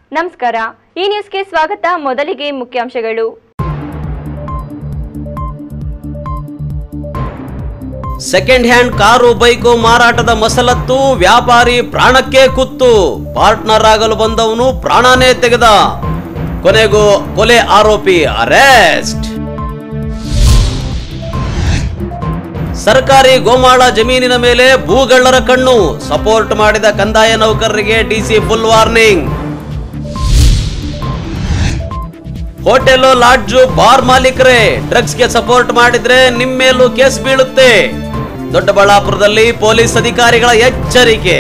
ನಮಸ್ಕಾರ ಈ ನ್ಯೂಸ್ಗೆ ಸ್ವಾಗತ ಮೊದಲಿಗೆ ಮುಖ್ಯಾಂಶಗಳು ಸೆಕೆಂಡ್ ಹ್ಯಾಂಡ್ ಕಾರು ಬೈಕು ಮಾರಾಟದ ಮಸಲತ್ತು ವ್ಯಾಪಾರಿ ಪ್ರಾಣಕ್ಕೆ ಕುತ್ತು ಪಾರ್ಟ್ನರ್ ಆಗಲು ಬಂದವನು ಪ್ರಾಣನೇ ತೆಗೆದ ಕೊನೆಗೂ ಕೊಲೆ ಆರೋಪಿ ಅರೆಸ್ಟ್ ಸರ್ಕಾರಿ ಗೋಮಾಳ ಜಮೀನಿನ ಮೇಲೆ ಭೂಗಳ್ಳರ ಕಣ್ಣು ಸಪೋರ್ಟ್ ಮಾಡಿದ ಕಂದಾಯ ನೌಕರರಿಗೆ DC full warning hotel lodge bar ಮಾಲೀಕರೇ ಡ್ರಗ್ಸ್ಗೆ ಸಪೋರ್ಟ್ ಮಾಡಿದ್ರೆ ನಿಮ್ಮ ಮೇಲೂ ಕೇಸ್ ಬೀಳುತ್ತೆ ದೊಡ್ಡಬಳ್ಳಾಪುರದಲ್ಲಿ ಪೊಲೀಸ್ ಅಧಿಕಾರಿಗಳ ಎಚ್ಚರಿಕೆ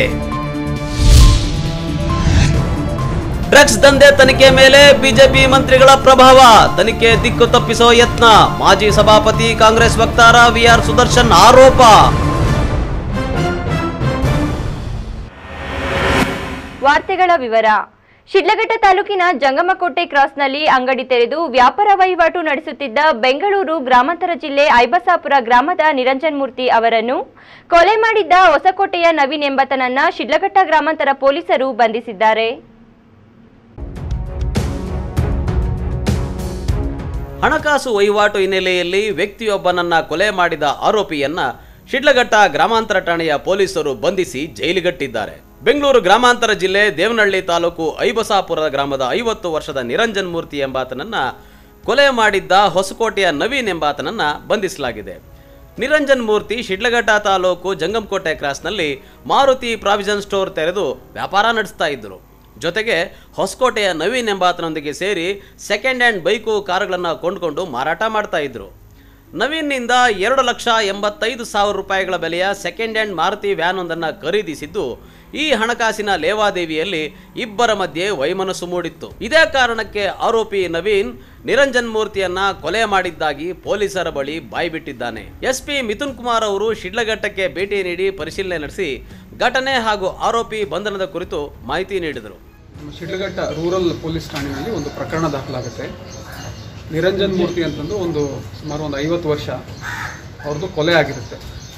ಡ್ರಗ್ಸ್ ದಂಧೆ ತನಿಖೆ ಮೇಲೆ ಬಿಜೆಪಿ ಮಂತ್ರಿಗಳ ಪ್ರಭಾವ ತನಿಖೆ ದಿಕ್ಕು ತಪ್ಪಿಸೋ ಯತ್ನ ಮಾಜಿ ಸಭಾಪತಿ ಕಾಂಗ್ರೆಸ್ ವಕ್ತಾರ ವಿಆರ್ ಸುದರ್ಶನ್ ಆರೋಪ ವಾರ್ತೆಗಳ ವಿವರ ಶಿಡ್ಲಘಟ್ಟ ತಾಲೂಕಿನ ಜಂಗಮಕೋಟೆ ಕ್ರಾಸ್ನಲ್ಲಿ ಅಂಗಡಿ ತೆರೆದು ವ್ಯಾಪಾರ ವಹಿವಾಟು ನಡೆಸುತ್ತಿದ್ದ ಬೆಂಗಳೂರು ಗ್ರಾಮಾಂತರ ಜಿಲ್ಲೆ ಐಬಸಾಪುರ ಗ್ರಾಮದ ನಿರಂಜನ್ ಮೂರ್ತಿ ಅವರನ್ನು ಕೊಲೆ ಮಾಡಿದ್ದ ಹೊಸಕೋಟೆಯ ನವೀನ್ ಎಂಬತನನ್ನ ಶಿಡ್ಲಘಟ್ಟ ಗ್ರಾಮಾಂತರ ಪೊಲೀಸರು ಬಂಧಿಸಿದ್ದಾರೆ ಹಣಕಾಸು ವಹಿವಾಟು ಹಿನ್ನೆಲೆಯಲ್ಲಿ ವ್ಯಕ್ತಿಯೊಬ್ಬನನ್ನ ಕೊಲೆ ಮಾಡಿದ ಆರೋಪಿಯನ್ನ ಶಿಡ್ಲಘಟ್ಟ ಗ್ರಾಮಾಂತರ ಠಾಣೆಯ ಪೊಲೀಸರು ಬಂಧಿಸಿ ಜೈಲಿಗಟ್ಟಿದ್ದಾರೆ ಬೆಂಗಳೂರು ಗ್ರಾಮಾಂತರ ಜಿಲ್ಲೆ ದೇವನಹಳ್ಳಿ ತಾಲೂಕು ಐಬಸಾಪುರ ಗ್ರಾಮದ ಐವತ್ತು ವರ್ಷದ ನಿರಂಜನ್ ಮೂರ್ತಿ ಎಂಬಾತನನ್ನ ಕೊಲೆ ಮಾಡಿದ್ದ ಹೊಸಕೋಟೆಯ ನವೀನ್ ಎಂಬಾತನನ್ನ ಬಂಧಿಸಲಾಗಿದೆ ನಿರಂಜನ್ ಮೂರ್ತಿ ಶಿಡ್ಲಘಟ್ಟ ತಾಲೂಕು ಜಂಗಮಕೋಟೆ ಕ್ರಾಸ್ನಲ್ಲಿ ಮಾರುತಿ ಪ್ರಾವಿಷನ್ ಸ್ಟೋರ್ ತೆರೆದು ವ್ಯಾಪಾರ ನಡೆಸ್ತಾ ಇದ್ದರು ಜೊತೆಗೆ ಹೊಸಕೋಟೆಯ ನವೀನ್ ಎಂಬಾತನೊಂದಿಗೆ ಸೇರಿ ಸೆಕೆಂಡ್ ಹ್ಯಾಂಡ್ ಬೈಕು ಕಾರುಗಳನ್ನು ಕೊಂಡುಕೊಂಡು ಮಾರಾಟ ಮಾಡ್ತಾ ಇದ್ರು ನವೀನ್ನಿಂದ ಎರಡು ಲಕ್ಷ ಎಂಬತ್ತೈದು ಸಾವಿರ ರೂಪಾಯಿಗಳ ಬೆಲೆಯ ಸೆಕೆಂಡ್ ಹ್ಯಾಂಡ್ ಮಾರುತಿ ವ್ಯಾನ್ ಒಂದನ್ನು ಖರೀದಿಸಿದ್ದು ಈ ಹಣಕಾಸಿನ ಲೇವಾದೇವಿಯಲ್ಲಿ ಇಬ್ಬರ ಮಧ್ಯೆ ವೈಮನಸ್ಸು ಮೂಡಿತ್ತು ಇದೇ ಕಾರಣಕ್ಕೆ ಆರೋಪಿ ನವೀನ್ ನಿರಂಜನ್ ಮೂರ್ತಿಯನ್ನ ಕೊಲೆ ಮಾಡಿದ್ದಾಗಿ ಪೊಲೀಸರ ಬಳಿ ಬಾಯ್ಬಿಟ್ಟಿದ್ದಾನೆ ಎಸ್ಪಿ ಮಿಥುನ್ ಕುಮಾರ್ ಅವರು ಶಿಡ್ಲಘಟ್ಟಕ್ಕೆ ಭೇಟಿ ನೀಡಿ ಪರಿಶೀಲನೆ ನಡೆಸಿ ಘಟನೆ ಹಾಗೂ ಆರೋಪಿ ಬಂಧನದ ಕುರಿತು ಮಾಹಿತಿ ನೀಡಿದರು ನಮ್ಮ ಶಿಡ್ಲಘಟ್ಟ ರೂರಲ್ ಪೊಲೀಸ್ ಠಾಣೆಯಲ್ಲಿ ಒಂದು ಪ್ರಕರಣ ದಾಖಲಾಗುತ್ತೆ ನಿರಂಜನ್ ಮೂರ್ತಿ ಅಂತಂದು ಒಂದು ಸುಮಾರು ಒಂದು ಐವತ್ತು ವರ್ಷ ಅವ್ರದ್ದು ಕೊಲೆ ಆಗಿರುತ್ತೆ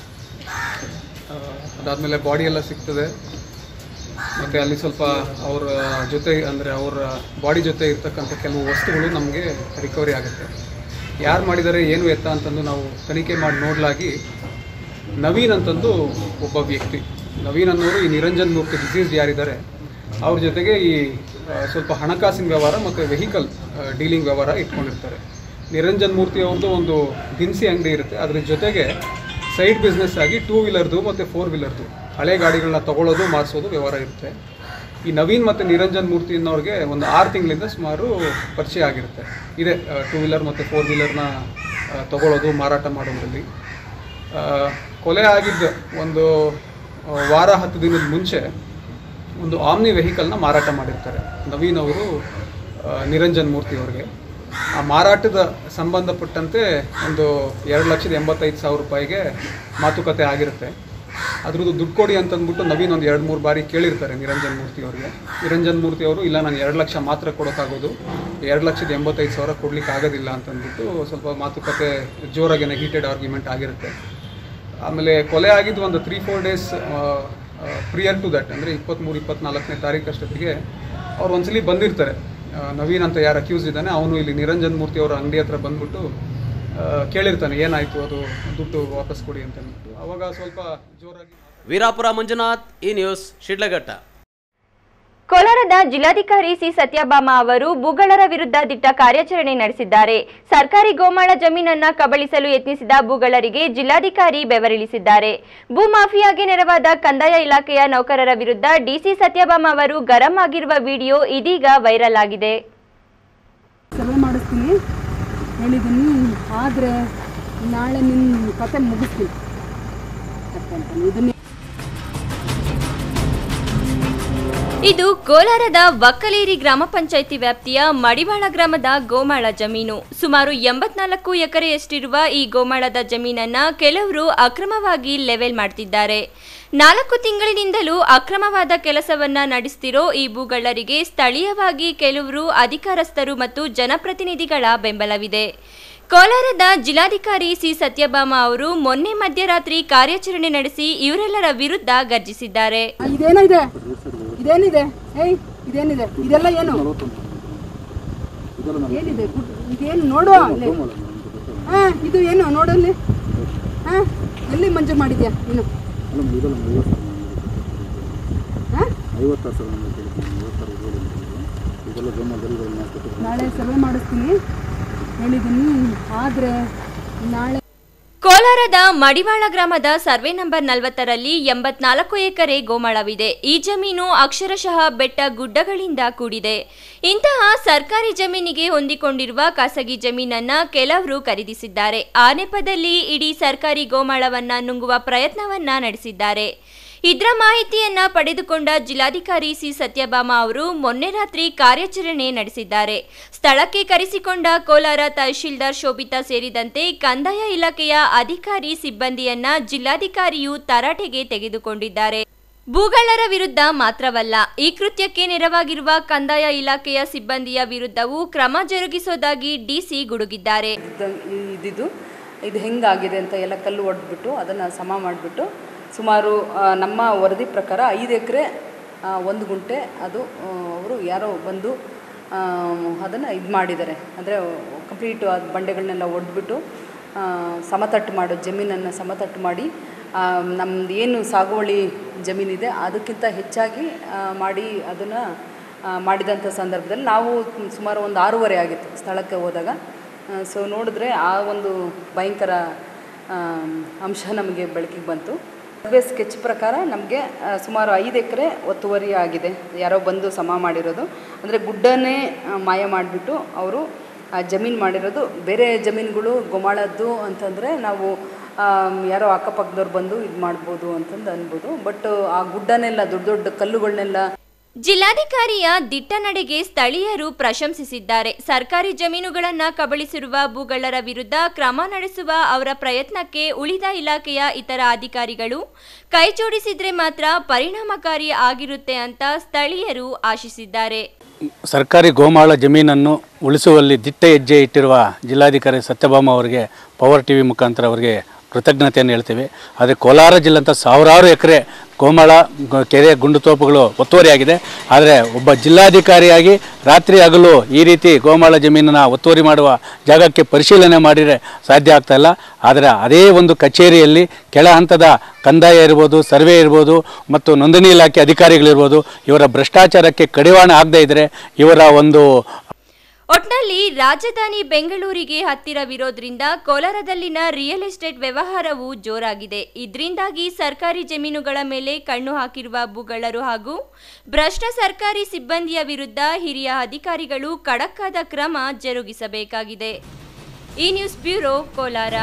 ಆ, ಅದಾದಮೇಲೆ ಬಾಡಿ ಎಲ್ಲ ಸಿಗ್ತದೆ ಮತ್ತು ಅಲ್ಲಿ ಸ್ವಲ್ಪ ಅವರ ಜೊತೆ ಅಂದರೆ ಅವರ ಬಾಡಿ ಜೊತೆ ಇರ್ತಕ್ಕಂಥ ಕೆಲವು ವಸ್ತುಗಳು ನಮಗೆ ರಿಕವರಿ ಆಗುತ್ತೆ ಯಾರು ಮಾಡಿದ್ದಾರೆ ಏನು ಎತ್ತ ಅಂತಂದು ನಾವು ತನಿಖೆ ಮಾಡಿ ನೋಡಲಾಗಿ ನವೀನ್ ಅಂತಂದು ಒಬ್ಬ ವ್ಯಕ್ತಿ ನವೀನ್ ಅನ್ನೋರು ಈ ನಿರಂಜನ್ ಮೂರ್ತಿ ಡಿಸೀಸ್ ಯಾರಿದ್ದಾರೆ ಅವ್ರ ಜೊತೆಗೆ ಈ ಆ, ಸ್ವಲ್ಪ ಹಣಕಾಸಿನ ವ್ಯವಹಾರ ಮತ್ತು ವೆಹಿಕಲ್ ಡೀಲಿಂಗ್ ವ್ಯವಹಾರ ಇಟ್ಕೊಂಡಿರ್ತಾರೆ ನಿರಂಜನ್ ಮೂರ್ತಿ ಅವ್ರದ್ದು ಒಂದು ದಿನಸಿ ಅಂಗಡಿ ಇರುತ್ತೆ ಅದ್ರ ಜೊತೆಗೆ ಸೈಡ್ ಬಿಸ್ನೆಸ್ ಆಗಿ ಟೂ ವೀಲರ್ದು ಮತ್ತು ಫೋರ್ ವೀಲರ್ದು ಹಳೆ ಗಾಡಿಗಳನ್ನ ತಗೊಳ್ಳೋದು ಮಾಡಿಸೋದು ವ್ಯವಹಾರ ಇರುತ್ತೆ ಈ ನವೀನ್ ಮತ್ತು ನಿರಂಜನ್ ಮೂರ್ತಿ ಅನ್ನೋರಿಗೆ ಒಂದು ಆರು ತಿಂಗಳಿಂದ ಸುಮಾರು ಪರಿಚಯ ಆಗಿರುತ್ತೆ ಇದೆ ಟೂ ವೀಲರ್ ಮತ್ತು ಫೋರ್ ವೀಲರ್ನ ತಗೊಳ್ಳೋದು ಮಾರಾಟ ಮಾಡೋದ್ರಲ್ಲಿ ಆ, ಕೊಲೆ ಆಗಿದ್ದ ಒಂದು ಆ, ವಾರ ಹತ್ತು ದಿನದ ಮುಂಚೆ ಒಂದು ಆಮ್ನಿ ವೆಹಿಕಲ್ನ ಮಾರಾಟ ಮಾಡಿರ್ತಾರೆ ನವೀನ್ ಅವರು ಆ, ನಿರಂಜನ್ ಮೂರ್ತಿ ಅವರಿಗೆ ಆ ಮಾರಾಟದ ಸಂಬಂಧಪಟ್ಟಂತೆ ಒಂದು ಎರಡು ಲಕ್ಷದ ಎಂಬತ್ತೈದು ಸಾವಿರ ರೂಪಾಯಿಗೆ ಮಾತುಕತೆ ಆಗಿರುತ್ತೆ ಅದ್ರದ್ದು ದುಡ್ಡು ಕೊಡಿ ಅಂತಂದ್ಬಿಟ್ಟು ನವೀನ್ ಒಂದು ಎರಡು ಮೂರು ಬಾರಿ ಕೇಳಿರ್ತಾರೆ ನಿರಂಜನ್ ಮೂರ್ತಿ ಅವರಿಗೆ ನಿರಂಜನ್ ಮೂರ್ತಿ ಅವರು ಇಲ್ಲ ನಾನು ಎರಡು ಲಕ್ಷ ಮಾತ್ರ ಕೊಡೋಕ್ಕಾಗೋದು ಎರಡು ಲಕ್ಷದ ಎಂಬತ್ತೈದು ಸಾವಿರ ಕೊಡ್ಲಿಕ್ಕೆ ಆಗೋದಿಲ್ಲ ಅಂತಂದ್ಬಿಟ್ಟು ಸ್ವಲ್ಪ ಮಾತುಕತೆ ಜೋರಾಗೇನೆ ಹೀಟೆಡ್ ಆರ್ಗ್ಯುಮೆಂಟ್ ಆಗಿರುತ್ತೆ ಆಮೇಲೆ ಕೊಲೆ ಆಗಿದ್ದು ಒಂದು three four days prior to that ಅಂದರೆ ಇಪ್ಪತ್ತ್ಮೂರು ಇಪ್ಪತ್ನಾಲ್ಕನೇ ತಾರೀಕು ಅಷ್ಟೊತ್ತಿಗೆ ಅವ್ರು ಒಂದ್ಸಲಿ ಬಂದಿರ್ತಾರೆ ಆ, ನವೀನ್ ಅಂತ ಯಾರು ಅಕ್ಯೂಸ್ ಇದ್ದಾನೆ ಅವನು ಇಲ್ಲಿ ನಿರಂಜನ್ ಮೂರ್ತಿ ಅವರ ಅಂಗಡಿ ಹತ್ರ ಬಂದ್ಬಿಟ್ಟು ಆ, ಕೇಳಿರ್ತಾನೆ ಏನಾಯಿತು ಅದು ದುಡ್ಡು ವಾಪಸ್ ಕೊಡಿ ಅಂತ ಅಂದ್ಬಿಟ್ಟು ಅವಾಗ ಸ್ವಲ್ಪ ಜೋರಾಗಿ ವೀರಾಪುರ ಮಂಜುನಾಥ್ ಈ ನ್ಯೂಸ್ ಶಿಡ್ಲಘಟ್ಟ ಕೋಲಾರದ ಜಿಲ್ಲಾಧಿಕಾರಿ ಸಿ ಸತ್ಯಭಾಮ ಅವರು ಭೂಗಳರ ವಿರುದ್ಧ ದಿಟ್ಟ ಕಾರ್ಯಾಚರಣೆ ನಡೆಸಿದ್ದಾರೆ ಸರ್ಕಾರಿ ಗೋಮಾಳ ಜಮೀನನ್ನ ಕಬಳಿಸಲು ಯತ್ನಿಸಿದ ಭೂಗಳರಿಗೆ ಜಿಲ್ಲಾಧಿಕಾರಿ ಬೆವರಿಳಿಸಿದ್ದಾರೆ ಭೂ ಮಾಫಿಯಾಗೆ ನೆರವಾದ ಕಂದಾಯ ಇಲಾಖೆಯ ನೌಕರರ ವಿರುದ್ಧ ಡಿಸಿ ಸತ್ಯಭಾಮ ಅವರು ಗರಂ ಆಗಿರುವ ವಿಡಿಯೋ ಇದೀಗ ವೈರಲ್ ಆಗಿದೆ ಸರ್ವೆ ಮಾಡಿಸ್ತೀನಿ ಹೇಳಿದ್ದೀನಿ ಆದರೆ ನಾಳೆ ನಿನ್ನ ಕತೆ ಮುಗಿಸ್ತೀನಿ ಅಷ್ಟೇ ಅಂತಾನೆ ಇದನ್ನೇ ಇದು ಕೋಲಾರದ ವಕ್ಕಲೇರಿ ಗ್ರಾಮ ಪಂಚಾಯಿತಿ ವ್ಯಾಪ್ತಿಯ ಮಡಿವಾಳ ಗ್ರಾಮದ ಗೋಮಾಳ ಜಮೀನು ಸುಮಾರು ಎಂಬತ್ನಾಲ್ಕು ಎಕರೆಯಷ್ಟಿರುವ ಈ ಗೋಮಾಳದ ಜಮೀನನ್ನ ಕೆಲವರು ಅಕ್ರಮವಾಗಿ ಲೆವೆಲ್ ಮಾಡ್ತಿದ್ದಾರೆ ನಾಲ್ಕು ತಿಂಗಳಿನಿಂದಲೂ ಅಕ್ರಮವಾದ ಕೆಲಸವನ್ನ ನಡೆಸ್ತಿರೋ ಈ ಭೂಗಳ್ಳರಿಗೆ ಸ್ಥಳೀಯವಾಗಿ ಕೆಲವರು ಅಧಿಕಾರಸ್ಥರು ಮತ್ತು ಜನಪ್ರತಿನಿಧಿಗಳ ಬೆಂಬಲವಿದೆ ಕೋಲಾರದ ಜಿಲ್ಲಾಧಿಕಾರಿ ಸಿ ಸತ್ಯಭಾಮ ಅವರು ಮೊನ್ನೆ ಮಧ್ಯರಾತ್ರಿ ಕಾರ್ಯಾಚರಣೆ ನಡೆಸಿ ಇವರೆಲ್ಲರ ವಿರುದ್ಧ ಗರ್ಜಿಸಿದ್ದಾರೆ ಆ, ಇದೇನಿದೆ ಇದೇನಿದೆ ಏಯ್ ಇದೇನಿದೆ ಇದೆಲ್ಲ ಏನು ಏನಿದೆ ಗುಡ್- ಇದೇನು ನೋಡು ಅಲ್ಲಿ ಹಾ ಇದು ಏನು ನೋಡಲ್ಲಿ ಹಾ ಎಲ್ಲಿ ಮಂಜೂರು ಮಾಡಿದ್ಯಾ ನೀನು ಹಾ ನಾಳೆ ಸರ್ವೆ ಮಾಡಿಸ್ತೀನಿ ಹೇಳಿದ್ದೀನಿ ಆದರೆ ನಾಳೆ ಕೋಲಾರದ ಮಡಿವಾಳ ಗ್ರಾಮದ ಸರ್ವೆ ನಂಬರ್ ನಲವತ್ತರಲ್ಲಿ ಎಂಬತ್ನಾಲ್ಕು ಎಕರೆ ಗೋಮಾಳವಿದೆ ಈ ಜಮೀನು ಅಕ್ಷರಶಃ ಬೆಟ್ಟ ಗುಡ್ಡಗಳಿಂದ ಕೂಡಿದೆ ಇಂತಹ ಸರ್ಕಾರಿ ಜಮೀನಿಗೆ ಹೊಂದಿಕೊಂಡಿರುವ ಖಾಸಗಿ ಜಮೀನನ್ನ ಕೆಲವರು ಖರೀದಿಸಿದ್ದಾರೆ ಆ ನೆಪದಲ್ಲಿ ಇಡೀ ಸರ್ಕಾರಿ ಗೋಮಾಳವನ್ನ ನುಂಗುವ ಪ್ರಯತ್ನವನ್ನ ನಡೆಸಿದ್ದಾರೆ ಇದರ ಮಾಹಿತಿಯನ್ನ ಪಡೆದುಕೊಂಡ ಜಿಲ್ಲಾಧಿಕಾರಿ ಸಿ ಸತ್ಯಭಾಮ ಅವರು ಮೊನ್ನೆ ರಾತ್ರಿ ಕಾರ್ಯಾಚರಣೆ ನಡೆಸಿದ್ದಾರೆ ಸ್ಥಳಕ್ಕೆ ಕರೆಸಿಕೊಂಡ ಕೋಲಾರ ತಹಶೀಲ್ದಾರ್ ಶೋಭಿತಾ ಸೇರಿದಂತೆ ಕಂದಾಯ ಇಲಾಖೆಯ ಅಧಿಕಾರಿ ಸಿಬ್ಬಂದಿಯನ್ನ ಜಿಲ್ಲಾಧಿಕಾರಿಯು ತರಾಟೆಗೆ ತೆಗೆದುಕೊಂಡಿದ್ದಾರೆ ಭೂಗಳ್ಳರ ವಿರುದ್ಧ ಮಾತ್ರವಲ್ಲ ಈ ಕೃತ್ಯಕ್ಕೆ ನೆರವಾಗಿರುವ ಕಂದಾಯ ಇಲಾಖೆಯ ಸಿಬ್ಬಂದಿಯ ವಿರುದ್ಧವೂ ಕ್ರಮ ಜರುಗಿಸೋದಾಗಿ ಡಿಸಿ ಗುಡುಗಿದ್ದಾರೆ ಇದ್ದ- ಇದ್ದಿದ್ದು ಇದು ಹೆಂಗಾಗಿದೆ ಅಂತ ಎಲ್ಲ ಕಲ್ಲು ಹೊಡೆದ್ಬಿಟ್ಟು ಅದನ್ನು ಸಮ ಮಾಡಿಬಿಟ್ಟು ಸುಮಾರು ಆ, ನಮ್ಮ ವರದಿ ಪ್ರಕಾರ ಐದು ಎಕರೆ ಒಂದು ಗುಂಟೆ ಅದು ಅವರು ಯಾರೋ ಬಂದು ಅದನ್ನು ಇದು ಮಾಡಿದ್ದಾರೆ ಅಂದರೆ ಕಂಪ್ಲೀಟು ಅದು ಬಂಡೆಗಳನ್ನೆಲ್ಲ ಒಡೆದ್ಬಿಟ್ಟು ಸಮತಟ್ಟು ಮಾಡೋ ಜಮೀನನ್ನು ಸಮತಟ್ಟು ಮಾಡಿ ನಮ್ಮದು ಏನು ಸಾಗುವಳಿ ಜಮೀನಿದೆ ಅದಕ್ಕಿಂತ ಹೆಚ್ಚಾಗಿ ಆ, ಮಾಡಿ ಅದನ್ನು ಮಾಡಿದಂಥ ಸಂದರ್ಭದಲ್ಲಿ ನಾವು ಸುಮಾರು ಒಂದು ಆರೂವರೆ ಆಗಿತ್ತು ಸ್ಥಳಕ್ಕೆ ಹೋದಾಗ ಸೊ ನೋಡಿದ್ರೆ ಆ ಒಂದು ಭಯಂಕರ ಆ, ಅಂಶ ನಮಗೆ ಬೆಳಕಿಗೆ ಬಂತು ಸರ್ವೆ ಸ್ಕೆಚ್ ಪ್ರಕಾರ ನಮಗೆ ಸುಮಾರು ಐದು ಎಕರೆ ಒತ್ತುವರಿ ಆಗಿದೆ ಯಾರೋ ಬಂದು ಸಮ ಮಾಡಿರೋದು ಅಂದರೆ ಗುಡ್ಡನ್ನೇ ಆ, ಮಾಯ ಮಾಡಿಬಿಟ್ಟು ಅವರು ಜಮೀನು ಮಾಡಿರೋದು ಬೇರೆ ಜಮೀನುಗಳು ಗೊಮಾಳದ್ದು ಅಂತಂದರೆ ನಾವು ಆಮ್, ಯಾರೋ ಅಕ್ಕಪಕ್ಕದವ್ರು ಬಂದು ಇದು ಮಾಡ್ಬೋದು ಅಂತಂದು ಅನ್ಬೋದು ಬಟ್ ಆ ಗುಡ್ಡನೆಲ್ಲ ದೊಡ್ಡ ದೊಡ್ಡ ಕಲ್ಲುಗಳನ್ನೆಲ್ಲ ಜಿಲ್ಲಾಧಿಕಾರಿಯ ದಿಟ್ಟ ನಡೆಗೆ ಸ್ಥಳೀಯರು ಪ್ರಶಂಸಿಸಿದ್ದಾರೆ ಸರ್ಕಾರಿ ಜಮೀನುಗಳನ್ನ ಕಬಳಿಸಿರುವ ಭೂಗಳ್ಳರ ವಿರುದ್ಧ ಕ್ರಮ ನಡೆಸುವ ಅವರ ಪ್ರಯತ್ನಕ್ಕೆ ಉಳಿದ ಇಲಾಖೆಯ ಇತರ ಅಧಿಕಾರಿಗಳು ಕೈಜೋಡಿಸಿದ್ರೆ ಮಾತ್ರ ಪರಿಣಾಮಕಾರಿ ಆಗಿರುತ್ತೆ ಅಂತ ಸ್ಥಳೀಯರು ಆಶಿಸಿದ್ದಾರೆ ಸರ್ಕಾರಿ ಗೋಮಾಳ ಜಮೀನನ್ನು ಉಳಿಸುವಲ್ಲಿ ದಿಟ್ಟ ಹೆಜ್ಜೆ ಇಟ್ಟಿರುವ ಜಿಲ್ಲಾಧಿಕಾರಿ ಸತ್ಯಭಾಮ ಅವರಿಗೆ ಪವರ್ ಟಿ ವಿ ಮುಖಾಂತರ ಅವರಿಗೆ ಕೃತಜ್ಞತೆಯನ್ನು ಹೇಳ್ತೀವಿ ಆದರೆ ಕೋಲಾರ ಜಿಲ್ಲೆಂಥ ಸಾವಿರಾರು ಎಕರೆ ಗೋಮಾಳ ಗ- ಕೆರೆ ಗುಂಡುತೋಪುಗಳು ಒತ್ತುವರಿಯಾಗಿದೆ ಆದರೆ ಒಬ್ಬ ಜಿಲ್ಲಾಧಿಕಾರಿಯಾಗಿ ರಾತ್ರಿ ಹಗಲು ಈ ರೀತಿ ಗೋಮಾಳ ಜಮೀನನ್ನು ಒತ್ತುವರಿ ಮಾಡುವ ಜಾಗಕ್ಕೆ ಪರಿಶೀಲನೆ ಮಾಡಿದರೆ ಸಾಧ್ಯ ಆಗ್ತಾ ಇಲ್ಲ ಆದರೆ ಅದೇ ಒಂದು ಕಚೇರಿಯಲ್ಲಿ ಕೆಳ ಹಂತದ ಕಂದಾಯ ಇರ್ಬೋದು ಸರ್ವೆ ಇರ್ಬೋದು ಮತ್ತು ನೋಂದಣಿ ಇಲಾಖೆ ಅಧಿಕಾರಿಗಳಿರ್ಬೋದು ಇವರ ಭ್ರಷ್ಟಾಚಾರಕ್ಕೆ ಕಡಿವಾಣ ಆಗದೇ ಇದ್ದರೆ ಇವರ ಒಂದು ಒಟ್ನಲ್ಲಿ ರಾಜಧಾನಿ ಬೆಂಗಳೂರಿಗೆ ಹತ್ತಿರವಿರೋದ್ರಿಂದ ಕೋಲಾರದಲ್ಲಿನ ರಿಯಲ್ ಎಸ್ಟೇಟ್ ವ್ಯವಹಾರವು ಜೋರಾಗಿದೆ ಇದರಿಂದಾಗಿ ಸರ್ಕಾರಿ ಜಮೀನುಗಳ ಮೇಲೆ ಕಣ್ಣು ಹಾಕಿರುವ ಭೂಗಳರು ಹಾಗೂ ಭ್ರಷ್ಟ ಸರ್ಕಾರಿ ಸಿಬ್ಬಂದಿಯ ವಿರುದ್ಧ ಹಿರಿಯ ಅಧಿಕಾರಿಗಳು ಖಡಕ್ಕಾದ ಕ್ರಮ ಜರುಗಿಸಬೇಕಾಗಿದೆ ಈ ನ್ಯೂಸ್ ಬ್ಯೂರೋ ಕೋಲಾರ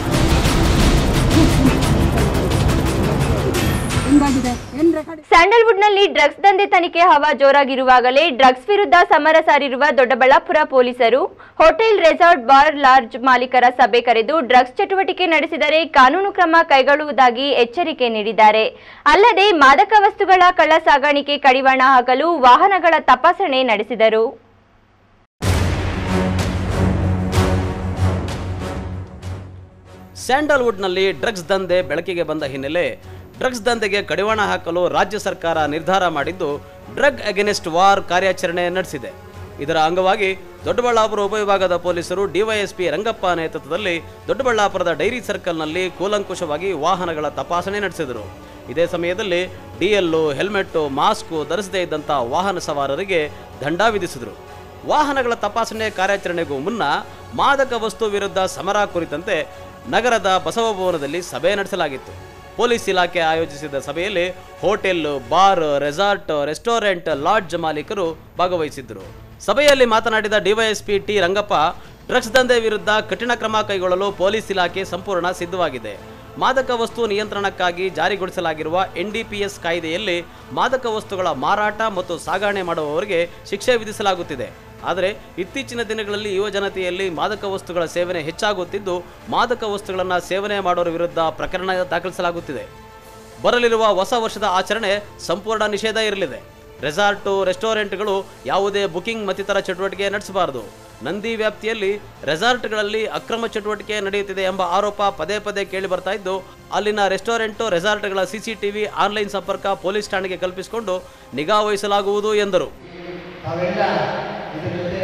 ಹೆಂಗಾಗಿದೆ ಏನು ರೆಕಾರ್ಡ್ ಸ್ಯಾಂಡಲ್ವುಡ್ನಲ್ಲಿ ಡ್ರಗ್ಸ್ ದಂಧೆ ತನಿಖೆ ಹವಾ ಜೋರಾಗಿರುವಾಗಲೇ ಡ್ರಗ್ಸ್ ವಿರುದ್ಧ ಸಮರ ಸಾರಿರುವ ದೊಡ್ಡಬಳ್ಳಾಪುರ ಪೊಲೀಸರು ಹೋಟೆಲ್ ರೆಸಾರ್ಟ್ ಬಾರ್ ಲಾರ್ಜ್ ಮಾಲೀಕರ ಸಭೆ ಕರೆದು ಡ್ರಗ್ಸ್ ಚಟುವಟಿಕೆ ನಡೆಸಿದರೆ ಕಾನೂನು ಕ್ರಮ ಕೈಗೊಳ್ಳುವುದಾಗಿ ಎಚ್ಚರಿಕೆ ನೀಡಿದ್ದಾರೆ ಅಲ್ಲದೆ ಮಾದಕ ವಸ್ತುಗಳ ಕಳ್ಳ ಸಾಗಾಣಿಕೆ ಕಡಿವಾಣ ಹಾಕಲು ವಾಹನಗಳ ತಪಾಸಣೆ ನಡೆಸಿದರು ಸ್ಯಾಂಡಲ್ವುಡ್ನಲ್ಲಿ ಡ್ರಗ್ಸ್ ದಂಧೆ ಬೆಳಕಿಗೆ ಬಂದ ಹಿನ್ನೆಲೆ ಡ್ರಗ್ಸ್ ದಂಧೆಗೆ ಕಡಿವಾಣ ಹಾಕಲು ರಾಜ್ಯ ಸರ್ಕಾರ ನಿರ್ಧಾರ ಮಾಡಿದ್ದು ಡ್ರಗ್ ಅಗೇನೆಸ್ಟ್ ವಾರ್ ಕಾರ್ಯಾಚರಣೆ ನಡೆಸಿದೆ ಇದರ ಅಂಗವಾಗಿ ದೊಡ್ಡಬಳ್ಳಾಪುರ ಉಪವಿಭಾಗದ ಪೊಲೀಸರು ಡಿವೈಎಸ್ಪಿ ರಂಗಪ್ಪ ನೇತೃತ್ವದಲ್ಲಿ ದೊಡ್ಡಬಳ್ಳಾಪುರದ ಡೈರಿ ಸರ್ಕಲ್ನಲ್ಲಿ ಕೂಲಂಕುಷವಾಗಿ ವಾಹನಗಳ ತಪಾಸಣೆ ನಡೆಸಿದರು ಇದೇ ಸಮಯದಲ್ಲಿ ಡಿಎಲ್ಲು ಹೆಲ್ಮೆಟ್ಟು ಮಾಸ್ಕು ಧರಿಸದೇ ಇದ್ದಂಥ ವಾಹನ ಸವಾರರಿಗೆ ದಂಡ ವಿಧಿಸಿದರು ವಾಹನಗಳ ತಪಾಸಣೆ ಕಾರ್ಯಾಚರಣೆಗೂ ಮುನ್ನ ಮಾದಕ ವಸ್ತು ವಿರುದ್ಧ ಸಮರ ಕುರಿತಂತೆ ನಗರದ ಬಸವಭವನದಲ್ಲಿ ಸಭೆ ನಡೆಸಲಾಗಿತ್ತು ಪೊಲೀಸ್ ಇಲಾಖೆ ಆಯೋಜಿಸಿದ ಸಭೆಯಲ್ಲಿ hotel bar resort restaurant lodge ಮಾಲೀಕರು ಭಾಗವಹಿಸಿದ್ದರು ಸಭೆಯಲ್ಲಿ ಮಾತನಾಡಿದ ಡಿವೈಎಸ್ಪಿ ಟಿ ರಂಗಪ್ಪ ಡ್ರಗ್ಸ್ ದಂಧೆ ವಿರುದ್ಧ ಕಠಿಣ ಕ್ರಮ ಕೈಗೊಳ್ಳಲು ಪೊಲೀಸ್ ಇಲಾಖೆ ಸಂಪೂರ್ಣ ಸಿದ್ಧವಾಗಿದೆ ಮಾದಕ ವಸ್ತು ನಿಯಂತ್ರಣಕ್ಕಾಗಿ ಜಾರಿಗೊಳಿಸಲಾಗಿರುವ ಎನ್ಡಿಪಿಎಸ್ ಕಾಯ್ದೆಯಲ್ಲಿ ಮಾದಕ ವಸ್ತುಗಳ ಮಾರಾಟ ಮತ್ತು ಸಾಗಣೆ ಮಾಡುವವರಿಗೆ ಶಿಕ್ಷೆ ವಿಧಿಸಲಾಗುತ್ತಿದೆ ಆದರೆ ಇತ್ತೀಚಿನ ದಿನಗಳಲ್ಲಿ ಯುವ ಜನತೆಯಲ್ಲಿ ಮಾದಕ ವಸ್ತುಗಳ ಸೇವನೆ ಹೆಚ್ಚಾಗುತ್ತಿದ್ದು ಮಾದಕ ವಸ್ತುಗಳನ್ನು ಸೇವನೆ ಮಾಡೋರ ವಿರುದ್ಧ ಪ್ರಕರಣ ದಾಖಲಿಸಲಾಗುತ್ತಿದೆ ಬರಲಿರುವ ಹೊಸ ವರ್ಷದ ಆಚರಣೆ ಸಂಪೂರ್ಣ ನಿಷೇಧ ಇರಲಿದೆ ರೆಸಾರ್ಟು ರೆಸ್ಟೋರೆಂಟ್ಗಳು ಯಾವುದೇ ಬುಕಿಂಗ್ ಮತ್ತಿತರ ಚಟುವಟಿಕೆ ನಡೆಸಬಾರದು ನಂದಿ ವ್ಯಾಪ್ತಿಯಲ್ಲಿ ರೆಸಾರ್ಟ್ಗಳಲ್ಲಿ ಅಕ್ರಮ ಚಟುವಟಿಕೆ ನಡೆಯುತ್ತಿದೆ ಎಂಬ ಆರೋಪ ಪದೇ ಪದೇ ಕೇಳಿ ಬರ್ತಾ ಇದ್ದು ಅಲ್ಲಿನ ರೆಸ್ಟೋರೆಂಟು ರೆಸಾರ್ಟ್ಗಳ ಸಿಸಿಟಿವಿ ಆನ್ಲೈನ್ ಸಂಪರ್ಕ ಪೊಲೀಸ್ ಠಾಣೆಗೆ ಕಲ್ಪಿಸಿಕೊಂಡು ನಿಗಾ ವಹಿಸಲಾಗುವುದು ಎಂದರು ತಾವೆಲ್ಲ ಇದ್ರ ಜೊತೆ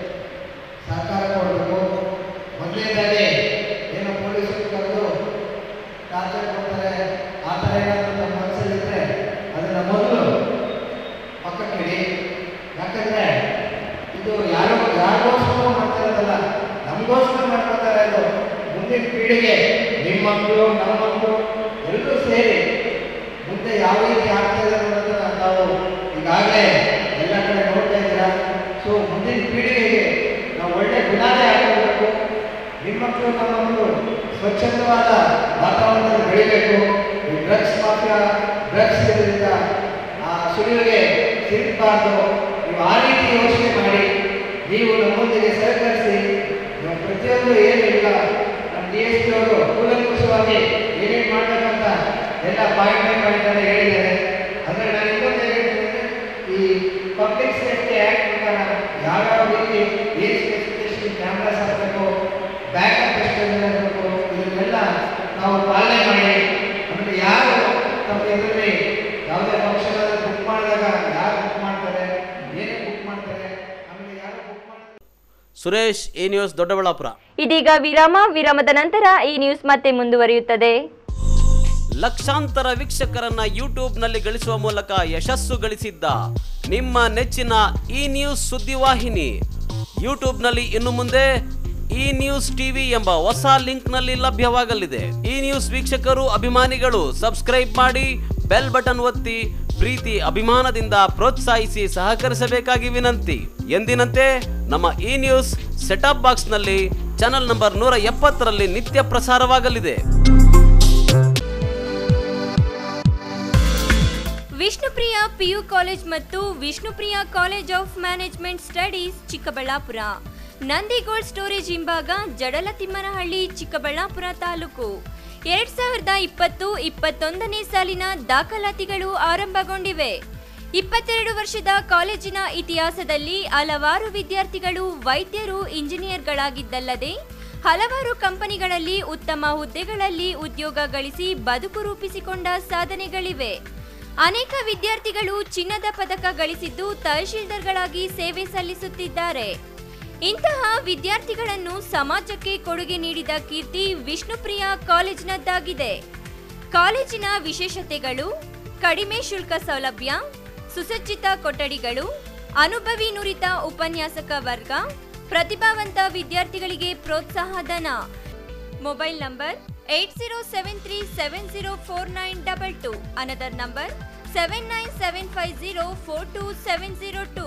ಸಹಕಾರ ಕೊಡಬೇಕು ಮೊದಲನೇದಾಗಿ ಏನೋ ಪೊಲೀಸರು ಕರೆದು ಟಾರ್ಚರ್ ಕೊಡ್ತಾರೆ ಆ ಥರ ಏನಾದರೂ ನಮ್ಮ ಮನಸ್ಸಲ್ಲಿದ್ದರೆ ಅದನ್ನು ಮೊದಲು ಪಕ್ಕಕ್ಕಿಡಿ ಯಾಕಂದರೆ ಇದು ಯಾರೋ ಯಾರಿಗೋಸ್ಕರ ಮಾಡ್ತಾ ಇರೋದಲ್ಲ ನಮಗೋಸ್ಕರ ಮಾಡ್ಕೊತಾ ಇರೋದು ಮುಂದಿನ ಪೀಳಿಗೆ ನಿಮ್ಮ ಮಕ್ಕಳು ನಮ್ಮ ಮಕ್ಕಳು ಎಲ್ಲರೂ ಸೇರಿ ಮುಂದೆ ಯಾವ ರೀತಿ ಆಗ್ತಾ ಇದೆ ಅನ್ನೋದನ್ನ ನಾವು ಈಗಾಗಲೇ ಎಲ್ಲ ಕಡೆ ನೋಡ್ತಾ ಇದ್ದೀರಾ ಸೊ ಮುಂದಿನ ಪೀಳಿಗೆಗೆ ನಾವು ಒಳ್ಳೆ ಗುಣಾನೇ ಹಾಕಬೇಕು ನಿಮ್ಮ ಮಕ್ಕಳು ನಮ್ಮ ಮಕ್ಕಳು ಸ್ವಚ್ಛಂದವಾದ ವಾತಾವರಣದಲ್ಲಿ ಬೆಳಿಬೇಕು ಈ ಡ್ರಗ್ಸ್ ಮಾತ್ರ ಡ್ರಗ್ಸ್ ಇದರಿಂದ ಆ ಸುಳಿವಿಗೆ ಸಿಗಬಾರ್ದು ನೀವು ಆ ರೀತಿ ಯೋಚನೆ ಮಾಡಿ ನೀವು ನಮ್ಮೊಂದಿಗೆ ಸಹಕರಿಸಿ ನಾವು ಪ್ರತಿಯೊಂದು ಏನು ಇಲ್ಲ ನಮ್ಮ ಡಿ ಎಸ್ ಪಿ ಅವರು ಕೂಲಂಕುಷವಾಗಿ ಏನೇನು ಮಾಡಬೇಕಂತ ಎಲ್ಲ ಪಾಯಿಂಟ್ ಬೈ ಪಾಯಿಂಟ್ ಎಲ್ಲ ಹೇಳಿದ್ದಾರೆ ಅಂದರೆ ನಾನು ಇನ್ನೊಂದು ಏನು ಹೇಳ್ತೀನಿ ಅಂದರೆ ಈ ಪಬ್ಲಿಕ್ ಸೇಫ್ಟಿ ಆ್ಯಕ್ಟ್ ಪ್ರಕಾರ ಯಾವ್ಯಾವ ರೀತಿ ಏನು ಸ್ಪೆಸಿಫಿಕೇಶನ್ ಕ್ಯಾಮ್ರಾಸ್ ಹಾಕಬೇಕು ಬ್ಯಾಕಪ್ ಎಷ್ಟು ಇರಬೇಕು ಇದನ್ನೆಲ್ಲ ನಾವು ಪಾಲನೆ ಮಾಡಿ ಆಮೇಲೆ ಯಾರು ತಮ್ಮ ಇದರಲ್ಲಿ ಯಾವುದೇ ಫಂಕ್ಷನ್ ಬುಕ್ ಮಾಡಿದಾಗ ಯಾರು ಬುಕ್ ಮಾಡ್ತಾರೆ ಏನೇ ಬುಕ್ ಮಾಡ್ತಾರೆ ಆಮೇಲೆ ಯಾರು ಬುಕ್ ಮಾಡ್ತಾರೆ ಸುರೇಶ್ ಎ ನ್ಯೂಸ್ ದೊಡ್ಡಬಳ್ಳಾಪುರ ಇದೀಗ ವಿರಾಮ ವಿರಾಮದ ನಂತರ ಈ ನ್ಯೂಸ್ ಮತ್ತೆ ಮುಂದುವರಿಯುತ್ತದೆ ಲಕ್ಷಾಂತರ ವೀಕ್ಷಕರನ್ನ ಯೂಟ್ಯೂಬ್ನಲ್ಲಿ ಗಳಿಸುವ ಮೂಲಕ ಯಶಸ್ಸು ಗಳಿಸಿದ್ದ ನಿಮ್ಮ ನೆಚ್ಚಿನ ಈ ನ್ಯೂಸ್ ಸುದ್ದಿವಾಹಿನಿ ಯೂಟ್ಯೂಬ್ನಲ್ಲಿ ಇನ್ನು ಮುಂದೆ ಈ ನ್ಯೂಸ್ ಟಿವಿ ಎಂಬ ಹೊಸ ಲಿಂಕ್ನಲ್ಲಿ ಲಭ್ಯವಾಗಲಿದೆ ಈ ನ್ಯೂಸ್ ವೀಕ್ಷಕರು ಅಭಿಮಾನಿಗಳು ಸಬ್ಸ್ಕ್ರೈಬ್ ಮಾಡಿ ಬೆಲ್ ಬಟನ್ ಒತ್ತಿ ಪ್ರೀತಿ ಅಭಿಮಾನದಿಂದ ಪ್ರೋತ್ಸಾಹಿಸಿ ಸಹಕರಿಸಬೇಕಾಗಿ ವಿನಂತಿ ಎಂದಿನಂತೆ ನಮ್ಮ ಈ ನ್ಯೂಸ್ ಸೆಟಪ್ ಬಾಕ್ಸ್ನಲ್ಲಿ ಚಾನಲ್ ನಂಬರ್ ನೂರ ಎಪ್ಪತ್ತರಲ್ಲಿ ನಿತ್ಯ ಪ್ರಸಾರವಾಗಲಿದೆ ವಿಷ್ಣುಪ್ರಿಯ ಪಿಯು ಕಾಲೇಜ್ ಮತ್ತು Vishnupriya college of management studies Chikkaballapur Nandi cold storage ಹಿಂಭಾಗ ಜಡಲತಿಮ್ಮನಹಳ್ಳಿ ಚಿಕ್ಕಬಳ್ಳಾಪುರ ತಾಲೂಕು ಎರಡ್ ಸಾವಿರದ ಇಪ್ಪತ್ತು ಇಪ್ಪತ್ತೊಂದನೇ ಸಾಲಿನ ದಾಖಲಾತಿಗಳು ಆರಂಭಗೊಂಡಿವೆ ಇಪ್ಪತ್ತೆರಡು ವರ್ಷದ ಕಾಲೇಜಿನ ಇತಿಹಾಸದಲ್ಲಿ ಹಲವಾರು ವಿದ್ಯಾರ್ಥಿಗಳು ವೈದ್ಯರು ಇಂಜಿನಿಯರ್ಗಳಾಗಿದ್ದಲ್ಲದೆ ಹಲವಾರು ಕಂಪನಿಗಳಲ್ಲಿ ಉತ್ತಮ ಹುದ್ದೆಗಳಲ್ಲಿ ಉದ್ಯೋಗ ಗಳಿಸಿ ಬದುಕು ರೂಪಿಸಿಕೊಂಡ ಸಾಧನೆಗಳಿವೆ ಅನೇಕ ವಿದ್ಯಾರ್ಥಿಗಳು ಚಿನ್ನದ ಪದಕ ಗಳಿಸಿದ್ದು ತಹಶೀಲ್ದಾರ್ಗಳಾಗಿ ಸೇವೆ ಸಲ್ಲಿಸುತ್ತಿದ್ದಾರೆ ಇಂತಹ ವಿದ್ಯಾರ್ಥಿಗಳನ್ನು ಸಮಾಜಕ್ಕೆ ಕೊಡುಗೆ ನೀಡಿದ ಕೀರ್ತಿ ವಿಷ್ಣುಪ್ರಿಯ ಕಾಲೇಜಿನದ್ದಾಗಿದೆ ಕಾಲೇಜಿನ ವಿಶೇಷತೆಗಳು ಕಡಿಮೆ ಶುಲ್ಕ ಸೌಲಭ್ಯ ಸುಸಜ್ಜಿತ ಕೊಠಡಿಗಳು ಅನುಭವಿ ನುರಿತ ಉಪನ್ಯಾಸಕ ವರ್ಗ ಪ್ರತಿಭಾವಂತ ವಿದ್ಯಾರ್ಥಿಗಳಿಗೆ ಪ್ರೋತ್ಸಾಹಧನ mobile number eight zero seven three seven zero four nine double two another number seven nine seven five zero four two seven zero two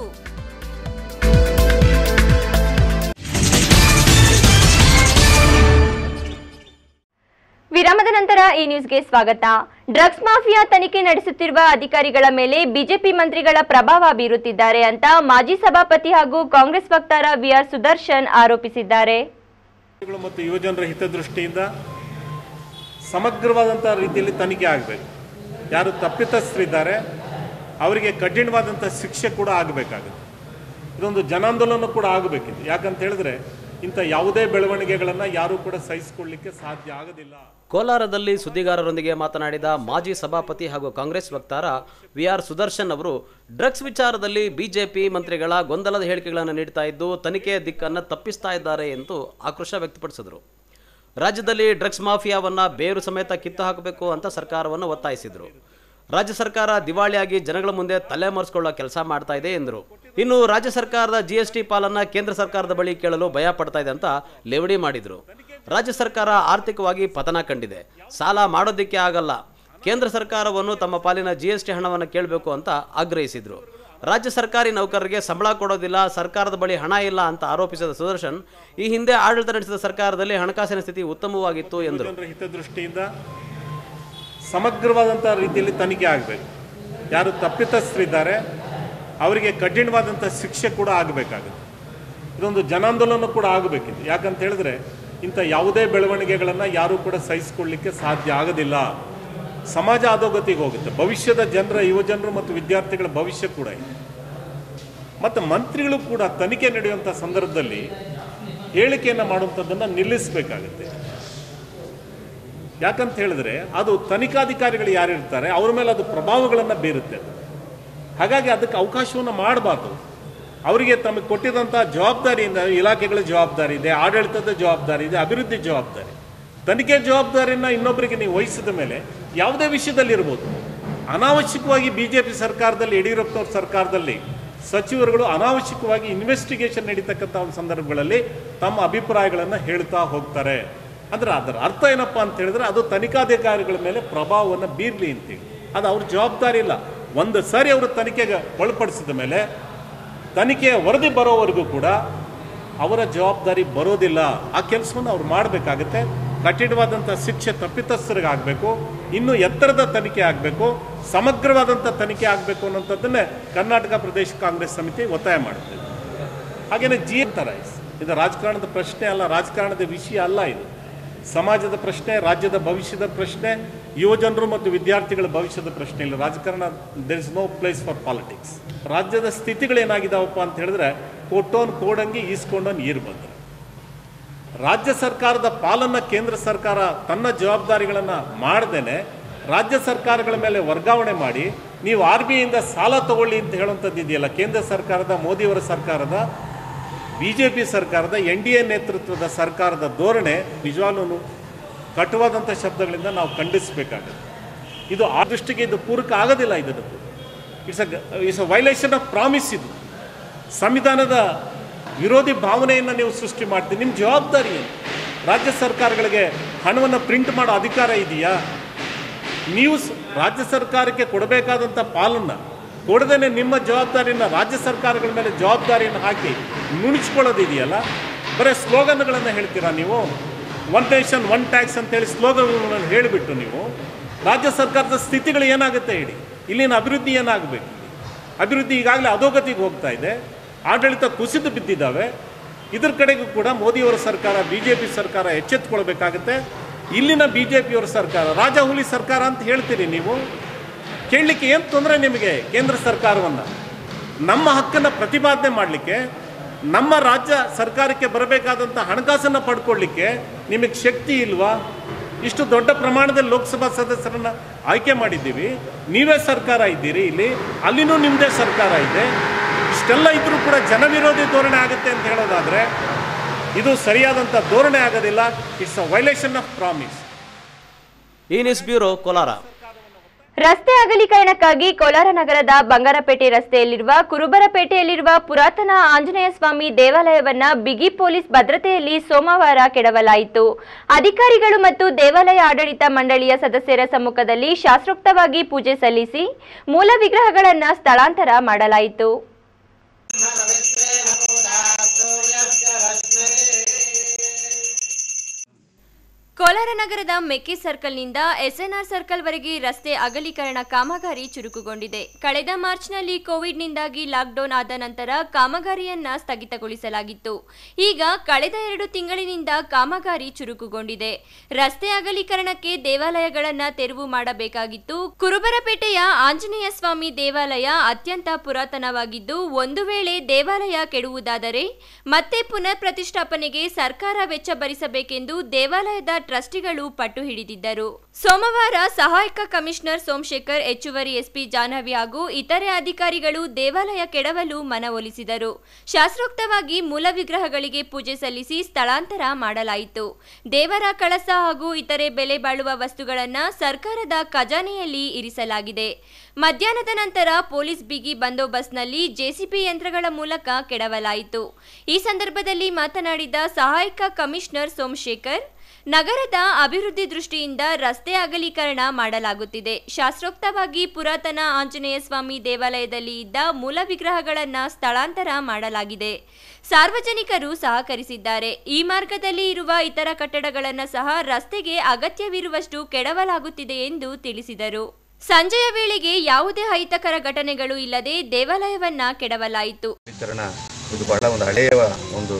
ವಿರಾಮದ ನಂತರ ಈ ನ್ಯೂಸ್ಗೆ ಸ್ವಾಗತ ಡ್ರಗ್ಸ್ ಮಾಫಿಯಾ ತನಿಖೆ ನಡೆಸುತ್ತಿರುವ ಅಧಿಕಾರಿಗಳ ಮೇಲೆ ಬಿಜೆಪಿ ಮಂತ್ರಿಗಳ ಪ್ರಭಾವ ಬೀರುತ್ತಿದ್ದಾರೆ ಅಂತ ಮಾಜಿ ಸಭಾಪತಿ ಹಾಗೂ ಕಾಂಗ್ರೆಸ್ ವಕ್ತಾರ ವಿಆರ್ ಸುದರ್ಶನ್ ಆರೋಪಿಸಿದ್ದಾರೆ ಗಳು ಮತ್ತು ಯುವಜನರ ಹಿತದೃಷ್ಟಿಯಿಂದ ಸಮಗ್ರವಾದಂಥ ರೀತಿಯಲ್ಲಿ ತನಿಖೆ ಆಗಬೇಕು ಯಾರು ತಪ್ಪಿತಸ್ಥರಿದ್ದಾರೆ ಅವರಿಗೆ ಕಠಿಣವಾದಂಥ ಶಿಕ್ಷೆ ಕೂಡ ಆಗಬೇಕಾಗುತ್ತೆ ಇದೊಂದು ಜನಾಂದೋಲನ ಕೂಡ ಆಗಬೇಕಿದೆ ಯಾಕಂತ ಹೇಳಿದ್ರೆ ಇಂಥ ಯಾವುದೇ ಬೆಳವಣಿಗೆಗಳನ್ನು ಯಾರೂ ಕೂಡ ಸಹಿಸಿಕೊಳ್ಳಿಕ್ಕೆ ಸಾಧ್ಯ ಆಗೋದಿಲ್ಲ ಕೋಲಾರದಲ್ಲಿ ಸುದ್ದಿಗಾರರೊಂದಿಗೆ ಮಾತನಾಡಿದ ಮಾಜಿ ಸಭಾಪತಿ ಹಾಗೂ ಕಾಂಗ್ರೆಸ್ ವಕ್ತಾರ ವಿ ಆರ್ ಸುದರ್ಶನ್ ಅವರು ಡ್ರಗ್ಸ್ ವಿಚಾರದಲ್ಲಿ ಬಿಜೆಪಿ ಮಂತ್ರಿಗಳ ಗೊಂದಲದ ಹೇಳಿಕೆಗಳನ್ನು ನೀಡ್ತಾ ಇದ್ದು ತನಿಖೆಯ ದಿಕ್ಕನ್ನು ತಪ್ಪಿಸ್ತಾ ಇದ್ದಾರೆ ಎಂದು ಆಕ್ರೋಶ ವ್ಯಕ್ತಪಡಿಸಿದರು ರಾಜ್ಯದಲ್ಲಿ ಡ್ರಗ್ಸ್ ಮಾಫಿಯಾವನ್ನ ಬೇರು ಸಮೇತ ಕಿತ್ತು ಹಾಕಬೇಕು ಅಂತ ಸರ್ಕಾರವನ್ನು ಒತ್ತಾಯಿಸಿದರು ರಾಜ್ಯ ಸರ್ಕಾರ ದಿವಾಳಿಯಾಗಿ ಜನಗಳ ಮುಂದೆ ತಲೆ ಮರೆಸ್ಕೊಳ್ಳೋ ಕೆಲಸ ಮಾಡ್ತಾ ಇದೆ ಎಂದರು ಇನ್ನು ರಾಜ್ಯ ಸರ್ಕಾರದ ಜಿ ಎಸ್ ಟಿ ಪಾಲನ್ನ ಕೇಂದ್ರ ಸರ್ಕಾರದ ಬಳಿ ಕೇಳಲು ಭಯ ಪಡ್ತಾ ಇದೆ ಅಂತ ಲೇವಡಿ ಮಾಡಿದರು ರಾಜ್ಯ ಸರ್ಕಾರ ಆರ್ಥಿಕವಾಗಿ ಪತನ ಕಂಡಿದೆ ಸಾಲ ಮಾಡೋದಕ್ಕೆ ಆಗಲ್ಲ ಕೇಂದ್ರ ಸರ್ಕಾರವನ್ನು ತಮ್ಮ ಪಾಲಿನ ಜಿ ಎಸ್ ಟಿ ಹಣವನ್ನು ಕೇಳಬೇಕು ಅಂತ ಆಗ್ರಹಿಸಿದರು ರಾಜ್ಯ ಸರ್ಕಾರಿ ನೌಕರರಿಗೆ ಸಂಬಳ ಕೊಡೋದಿಲ್ಲ ಸರ್ಕಾರದ ಬಳಿ ಹಣ ಇಲ್ಲ ಅಂತ ಆರೋಪಿಸಿದ ಸುದರ್ಶನ್ ಈ ಹಿಂದೆ ಆಡಳಿತ ನಡೆಸಿದ ಸರ್ಕಾರದಲ್ಲಿ ಹಣಕಾಸಿನ ಸ್ಥಿತಿ ಉತ್ತಮವಾಗಿತ್ತು ಎಂದರು ಜನರ ಹಿತದೃಷ್ಟಿಯಿಂದ ಸಮಗ್ರವಾದಂಥ ರೀತಿಯಲ್ಲಿ ತನಿಖೆ ಆಗಬೇಕು ಯಾರು ತಪ್ಪಿತಸ್ಥರಿದ್ದಾರೆ ಅವರಿಗೆ ಕಠಿಣವಾದಂಥ ಶಿಕ್ಷೆ ಕೂಡ ಆಗಬೇಕಾಗುತ್ತೆ ಇದೊಂದು ಜನಾಂದೋಲನ ಕೂಡ ಆಗಬೇಕಿದೆ ಯಾಕಂತ ಹೇಳಿದ್ರೆ ಇಂಥ ಯಾವುದೇ ಬೆಳವಣಿಗೆಗಳನ್ನು ಯಾರೂ ಕೂಡ ಸಹಿಸಿಕೊಳ್ಳಿಕ್ಕೆ ಸಾಧ್ಯ ಆಗೋದಿಲ್ಲ ಸಮಾಜ ಅಧೋಗತಿಗೆ ಹೋಗುತ್ತೆ ಭವಿಷ್ಯದ ಜನರ ಯುವಜನರು ಮತ್ತು ವಿದ್ಯಾರ್ಥಿಗಳ ಭವಿಷ್ಯ ಕೂಡ ಇದೆ ಮತ್ತು ಮಂತ್ರಿಗಳು ಕೂಡ ತನಿಖೆ ನಡೆಯುವಂಥ ಸಂದರ್ಭದಲ್ಲಿ ಹೇಳಿಕೆಯನ್ನು ಮಾಡುವಂಥದ್ದನ್ನು ನಿಲ್ಲಿಸಬೇಕಾಗುತ್ತೆ ಯಾಕಂತ ಹೇಳಿದ್ರೆ ಅದು ತನಿಖಾಧಿಕಾರಿಗಳು ಯಾರಿರ್ತಾರೆ ಅವ್ರ ಮೇಲೆ ಅದು ಪ್ರಭಾವಗಳನ್ನು ಬೀರುತ್ತೆ ಹಾಗಾಗಿ ಅದಕ್ಕೆ ಅವಕಾಶವನ್ನು ಮಾಡಬಾರ್ದು ಅವರಿಗೆ ತಮಗೆ ಕೊಟ್ಟಿದಂಥ ಜವಾಬ್ದಾರಿಯಿಂದ ಇಲಾಖೆಗಳ ಜವಾಬ್ದಾರಿ ಇದೆ ಆಡಳಿತದ ಜವಾಬ್ದಾರಿ ಇದೆ ಅಭಿವೃದ್ಧಿ ಜವಾಬ್ದಾರಿ ತನಿಖೆ ಜವಾಬ್ದಾರಿಯನ್ನು ಇನ್ನೊಬ್ಬರಿಗೆ ನೀವು ವಹಿಸಿದ ಮೇಲೆ ಯಾವುದೇ ವಿಷಯದಲ್ಲಿ ಇರ್ಬೋದು ಅನಾವಶ್ಯಕವಾಗಿ ಬಿ ಜೆ ಪಿ ಸರ್ಕಾರದಲ್ಲಿ ಯಡಿಯೂರಪ್ಪನವ್ರ ಸರ್ಕಾರದಲ್ಲಿ ಸಚಿವರುಗಳು ಅನಾವಶ್ಯಕವಾಗಿ ಇನ್ವೆಸ್ಟಿಗೇಷನ್ ನಡೀತಕ್ಕಂಥ ಒಂದು ಸಂದರ್ಭಗಳಲ್ಲಿ ತಮ್ಮ ಅಭಿಪ್ರಾಯಗಳನ್ನು ಹೇಳ್ತಾ ಹೋಗ್ತಾರೆ ಅಂದ್ರೆ ಅದರ ಅರ್ಥ ಏನಪ್ಪಾ ಅಂತ ಹೇಳಿದ್ರೆ ಅದು ತನಿಖಾಧಿಕಾರಿಗಳ ಮೇಲೆ ಪ್ರಭಾವವನ್ನು ಬೀರಲಿ ಅಂತೇಳಿ ಅದು ಅವ್ರ ಜವಾಬ್ದಾರಿ ಇಲ್ಲ ಒಂದು ಸಾರಿ ಅವರು ತನಿಖೆಗೆ ಒಳಪಡಿಸಿದ ಮೇಲೆ ತನಿಖೆಯ ವರದಿ ಬರೋವರೆಗೂ ಕೂಡ ಅವರ ಜವಾಬ್ದಾರಿ ಬರೋದಿಲ್ಲ ಆ ಕೆಲಸವನ್ನು ಅವ್ರು ಮಾಡಬೇಕಾಗತ್ತೆ ಕಠಿಣವಾದಂಥ ಶಿಕ್ಷೆ ತಪ್ಪಿತಸ್ಥರಿಗೆ ಆಗಬೇಕು ಇನ್ನು ಎತ್ತರದ ತನಿಖೆ ಆಗಬೇಕು ಸಮಗ್ರವಾದಂಥ ತನಿಖೆ ಆಗಬೇಕು ಅನ್ನೋಂಥದ್ದನ್ನೇ ಕರ್ನಾಟಕ ಪ್ರದೇಶ ಕಾಂಗ್ರೆಸ್ ಸಮಿತಿ ಒತ್ತಾಯ ಮಾಡುತ್ತೆ ಹಾಗೆಯೇ ಜಿ ತರ ಇದು ರಾಜಕಾರಣದ ಪ್ರಶ್ನೆ ಅಲ್ಲ ರಾಜಕಾರಣದ ವಿಷಯ ಅಲ್ಲ ಇದು ಸಮಾಜದ ಪ್ರಶ್ನೆ ರಾಜ್ಯದ ಭವಿಷ್ಯದ ಪ್ರಶ್ನೆ ಯುವಜನರು ಮತ್ತು ವಿದ್ಯಾರ್ಥಿಗಳ ಭವಿಷ್ಯದ ಪ್ರಶ್ನೆ ಇಲ್ಲ ರಾಜಕಾರಣ there is no place for politics ರಾಜ್ಯದ ಸ್ಥಿತಿಗಳೇನಾಗಿದಾವಪ್ಪ ಅಂತ ಹೇಳಿದ್ರೆ ಕೊಟ್ಟೋನ್ ಕೋಡಂಗಿ ಈಸ್ಕೊಂಡೋನ್ ಈರು ಬಂದರು ರಾಜ್ಯ ಸರ್ಕಾರದ ಪಾಲನ್ನ ಕೇಂದ್ರ ಸರ್ಕಾರ ತನ್ನ ಜವಾಬ್ದಾರಿಗಳನ್ನು ಮಾಡದೇನೆ ರಾಜ್ಯ ಸರ್ಕಾರಗಳ ಮೇಲೆ ವರ್ಗಾವಣೆ ಮಾಡಿ ನೀವು ಆರ್ ಬಿ ಐಯಿಂದ ಸಾಲ ತಗೊಳ್ಳಿ ಅಂತ ಹೇಳುವಂಥದ್ದು ಇದೆಯಲ್ಲ ಕೇಂದ್ರ ಸರ್ಕಾರದ ಮೋದಿಯವರ ಸರ್ಕಾರದ ಬಿ ಜೆ ಪಿ ಸರ್ಕಾರದ ಎನ್ ಡಿ ಎ ನೇತೃತ್ವದ ಸರ್ಕಾರದ ಧೋರಣೆ ನಿಜವಾಗ್ಲೂ ಕಟುವಾದಂಥ ಶಬ್ದಗಳಿಂದ ನಾವು ಖಂಡಿಸಬೇಕಾಗುತ್ತೆ ಇದು ಆ ದೃಷ್ಟಿಗೆ ಇದು ಪೂರಕ ಆಗೋದಿಲ್ಲ ಇದನ್ನು it's a it's a violation of promise ಇದು ಸಂವಿಧಾನದ ವಿರೋಧಿ ಭಾವನೆಯನ್ನು ನೀವು ಸೃಷ್ಟಿ ಮಾಡ್ತೀರಿ ನಿಮ್ಮ ಜವಾಬ್ದಾರಿ ಏನು ರಾಜ್ಯ ಸರ್ಕಾರಗಳಿಗೆ ಹಣವನ್ನು ಪ್ರಿಂಟ್ ಮಾಡೋ ಅಧಿಕಾರ ಇದೆಯಾ ನೀವು ಸ- ರಾಜ್ಯ ಸರ್ಕಾರಕ್ಕೆ ಕೊಡಬೇಕಾದಂಥ ಪಾಲನ್ನು ಕೊಡದೇನೆ ನಿಮ್ಮ ಜವಾಬ್ದಾರಿಯನ್ನು ರಾಜ್ಯ ಸರ್ಕಾರಗಳ ಮೇಲೆ ಜವಾಬ್ದಾರಿಯನ್ನು ಹಾಕಿ ನುಣಿಸ್ಕೊಳ್ಳೋದಿದೆಯಲ್ಲ ಬರೀ ಸ್ಲೋಗನ್ಗಳನ್ನು ಹೇಳ್ತೀರಾ ನೀವು ಒನ್ ನೇಷನ್ ಒನ್ ಟ್ಯಾಕ್ಸ್ ಅಂತೇಳಿ ಸ್ಲೋಗನ್ಗಳನ್ನು ಹೇಳಿಬಿಟ್ಟು ನೀವು ರಾಜ್ಯ ಸರ್ಕಾರದ ಸ್ಥಿತಿಗಳು ಏನಾಗುತ್ತೆ ಹೇಳಿ ಇಲ್ಲಿನ ಅಭಿವೃದ್ಧಿ ಏನಾಗಬೇಕು ಅಭಿವೃದ್ಧಿ ಈಗಾಗಲೇ ಅಧೋಗತಿಗೆ ಹೋಗ್ತಾ ಇದೆ ಆಡಳಿತ ಕುಸಿದು ಬಿದ್ದಿದ್ದಾವೆ ಇದ್ರ ಕಡೆಗೂ ಕೂಡ ಮೋದಿಯವರ ಸರ್ಕಾರ ಬಿ ಜೆ ಪಿ ಸರ್ಕಾರ ಎಚ್ಚೆತ್ತುಕೊಳ್ಬೇಕಾಗುತ್ತೆ ಇಲ್ಲಿನ ಬಿ ಜೆ ಪಿಯವರ ಸರ್ಕಾರ ರಾಜಹುಲಿ ಸರ್ಕಾರ ಅಂತ ಹೇಳ್ತೀರಿ ನೀವು ಕೇಳಲಿಕ್ಕೆ ಏನು ತೊಂದರೆ ನಿಮಗೆ ಕೇಂದ್ರ ಸರ್ಕಾರವನ್ನು ನಮ್ಮ ಹಕ್ಕನ್ನು ಪ್ರತಿಪಾದನೆ ಮಾಡಲಿಕ್ಕೆ ನಮ್ಮ ರಾಜ್ಯ ಸರ್ಕಾರಕ್ಕೆ ಬರಬೇಕಾದಂಥ ಹಣಕಾಸನ್ನು ಪಡ್ಕೊಳ್ಳಿಕ್ಕೆ ನಿಮಗೆ ಶಕ್ತಿ ಇಲ್ವಾ ಇಷ್ಟು ದೊಡ್ಡ ಪ್ರಮಾಣದಲ್ಲಿ ಲೋಕಸಭಾ ಸದಸ್ಯರನ್ನ ಆಯ್ಕೆ ಮಾಡಿದ್ದೀವಿ ನೀವೇ ಸರ್ಕಾರ ಇದ್ದೀರಿ ಇಲ್ಲಿ ಅಲ್ಲಿನೂ ನಿಮ್ಮದೇ ಸರ್ಕಾರ ಇದೆ ಇಷ್ಟೆಲ್ಲ ಇದ್ರೂ ಕೂಡ ಜನವಿರೋಧಿ ಧೋರಣೆ ಆಗುತ್ತೆ ಅಂತ ಹೇಳೋದಾದರೆ ಇದು ಸರಿಯಾದಂಥ ಧೋರಣೆ ಆಗೋದಿಲ್ಲ it's a violation of promise ಈ ನ್ಯೂಸ್ ಬ್ಯೂರೋ ಕೋಲಾರ ರಸ್ತೆ ಅಗಲೀಕರಣಕ್ಕಾಗಿ ಕೋಲಾರ ನಗರದ ಬಂಗಾರಪೇಟೆ ರಸ್ತೆಯಲ್ಲಿರುವ ಕುರುಬರಪೇಟೆಯಲ್ಲಿರುವ ಪುರಾತನ ಆಂಜನೇಯ ಸ್ವಾಮಿ ದೇವಾಲಯವನ್ನ ಬಿಗಿ ಪೊಲೀಸ್ ಭದ್ರತೆಯಲ್ಲಿ ಸೋಮವಾರ ಕೆಡವಲಾಯಿತು ಅಧಿಕಾರಿಗಳು ಮತ್ತು ದೇವಾಲಯ ಆಡಳಿತ ಮಂಡಳಿಯ ಸದಸ್ಯರ ಸಮ್ಮುಖದಲ್ಲಿ ಶಾಸ್ತ್ರೋಕ್ತವಾಗಿ ಪೂಜೆ ಸಲ್ಲಿಸಿ ಮೂಲ ವಿಗ್ರಹಗಳನ್ನು ಸ್ಥಳಾಂತರ ಮಾಡಲಾಯಿತು ಕೋಲಾರ ನಗರದ ಮೆಕ್ಕೆ ಸರ್ಕಲ್ನಿಂದ ಎಸ್ಎನ್ಆರ್ ಸರ್ಕಲ್ವರೆಗೆ ರಸ್ತೆ ಅಗಲೀಕರಣ ಕಾಮಗಾರಿ ಚುರುಕುಗೊಂಡಿದೆ ಕಳೆದ ಮಾರ್ಚ್ನಲ್ಲಿ ಕೋವಿಡ್ನಿಂದಾಗಿ ಲಾಕ್ಡೌನ್ ಆದ ನಂತರ ಕಾಮಗಾರಿಯನ್ನ ಸ್ಥಗಿತಗೊಳಿಸಲಾಗಿತ್ತು ಈಗ ಕಳೆದ ಎರಡು ತಿಂಗಳಿನಿಂದ ಕಾಮಗಾರಿ ಚುರುಕುಗೊಂಡಿದೆ ರಸ್ತೆ ಅಗಲೀಕರಣಕ್ಕೆ ದೇವಾಲಯಗಳನ್ನ ತೆರವು ಮಾಡಬೇಕಾಗಿತ್ತು ಕುರುಬರಪೇಟೆಯ ಆಂಜನೇಯ ಸ್ವಾಮಿ ದೇವಾಲಯ ಅತ್ಯಂತ ಪುರಾತನವಾಗಿದ್ದು ಒಂದು ವೇಳೆ ದೇವಾಲಯ ಕೆಡುವುದಾದರೆ ಮತ್ತೆ ಪುನರ್ ಪ್ರತಿಷ್ಠಾಪನೆಗೆ ಸರ್ಕಾರ ವೆಚ್ಚ ಭರಿಸಬೇಕೆಂದು ದೇವಾಲಯದ ಟ್ರಸ್ಟಿಗಳು ಪಟ್ಟು ಹಿಡಿದಿದ್ದರು ಸೋಮವಾರ ಸಹಾಯಕ ಕಮಿಷನರ್ ಸೋಮಶೇಖರ್ ಹೆಚ್ಚುವರಿ ಎಸ್ಪಿ ಜಾಹ್ನವಿ ಹಾಗೂ ಇತರೆ ಅಧಿಕಾರಿಗಳು ದೇವಾಲಯ ಕೆಡವಲು ಮನವೊಲಿಸಿದರು ಶಾಸ್ತ್ರೋಕ್ತವಾಗಿ ಮೂಲ ವಿಗ್ರಹಗಳಿಗೆ ಪೂಜೆ ಸಲ್ಲಿಸಿ ಸ್ಥಳಾಂತರ ಮಾಡಲಾಯಿತು ದೇವರ ಕಳಸ ಹಾಗೂ ಇತರೆ ಬೆಲೆ ಬಾಳುವ ವಸ್ತುಗಳನ್ನ ಸರ್ಕಾರದ ಖಜಾನೆಯಲ್ಲಿ ಇರಿಸಲಾಗಿದೆ ಮಧ್ಯಾಹ್ನದ ನಂತರ ಪೊಲೀಸ್ ಬಿಗಿ ಬಂದೋಬಸ್ತ್ನಲ್ಲಿ ಜೆಸಿಬಿ ಯಂತ್ರಗಳ ಮೂಲಕ ಕೆಡವಲಾಯಿತು ಈ ಸಂದರ್ಭದಲ್ಲಿ ಮಾತನಾಡಿದ ಸಹಾಯಕ ಕಮಿಷನರ್ ಸೋಮಶೇಖರ್ ನಗರದ ಅಭಿವೃದ್ಧಿ ದೃಷ್ಟಿಯಿಂದ ರಸ್ತೆ ಅಗಲೀಕರಣ ಮಾಡಲಾಗುತ್ತಿದೆ ಶಾಸ್ತ್ರೋಕ್ತವಾಗಿ ಪುರಾತನ ಆಂಜನೇಯ ಸ್ವಾಮಿ ದೇವಾಲಯದಲ್ಲಿ ಇದ್ದ ಮೂಲ ವಿಗ್ರಹಗಳನ್ನು ಸ್ಥಳಾಂತರ ಮಾಡಲಾಗಿದೆ ಸಾರ್ವಜನಿಕರು ಸಹಕರಿಸಿದ್ದಾರೆ ಈ ಮಾರ್ಗದಲ್ಲಿ ಇರುವ ಇತರ ಕಟ್ಟಡಗಳನ್ನು ಸಹ ರಸ್ತೆಗೆ ಅಗತ್ಯವಿರುವಷ್ಟು ಕೆಡವಲಾಗುತ್ತಿದೆ ಎಂದು ತಿಳಿಸಿದರು ಸಂಜೆಯ ವೇಳೆಗೆ ಯಾವುದೇ ಅಹಿತಕರ ಘಟನೆಗಳು ಇಲ್ಲದೆ ದೇವಾಲಯವನ್ನ ಕೆಡವಲಾಯಿತು ಅಗಲೀಕರಣ ಇದು ಬಹಳ ಒಂದು ಹಳೆಯ ಒಂದು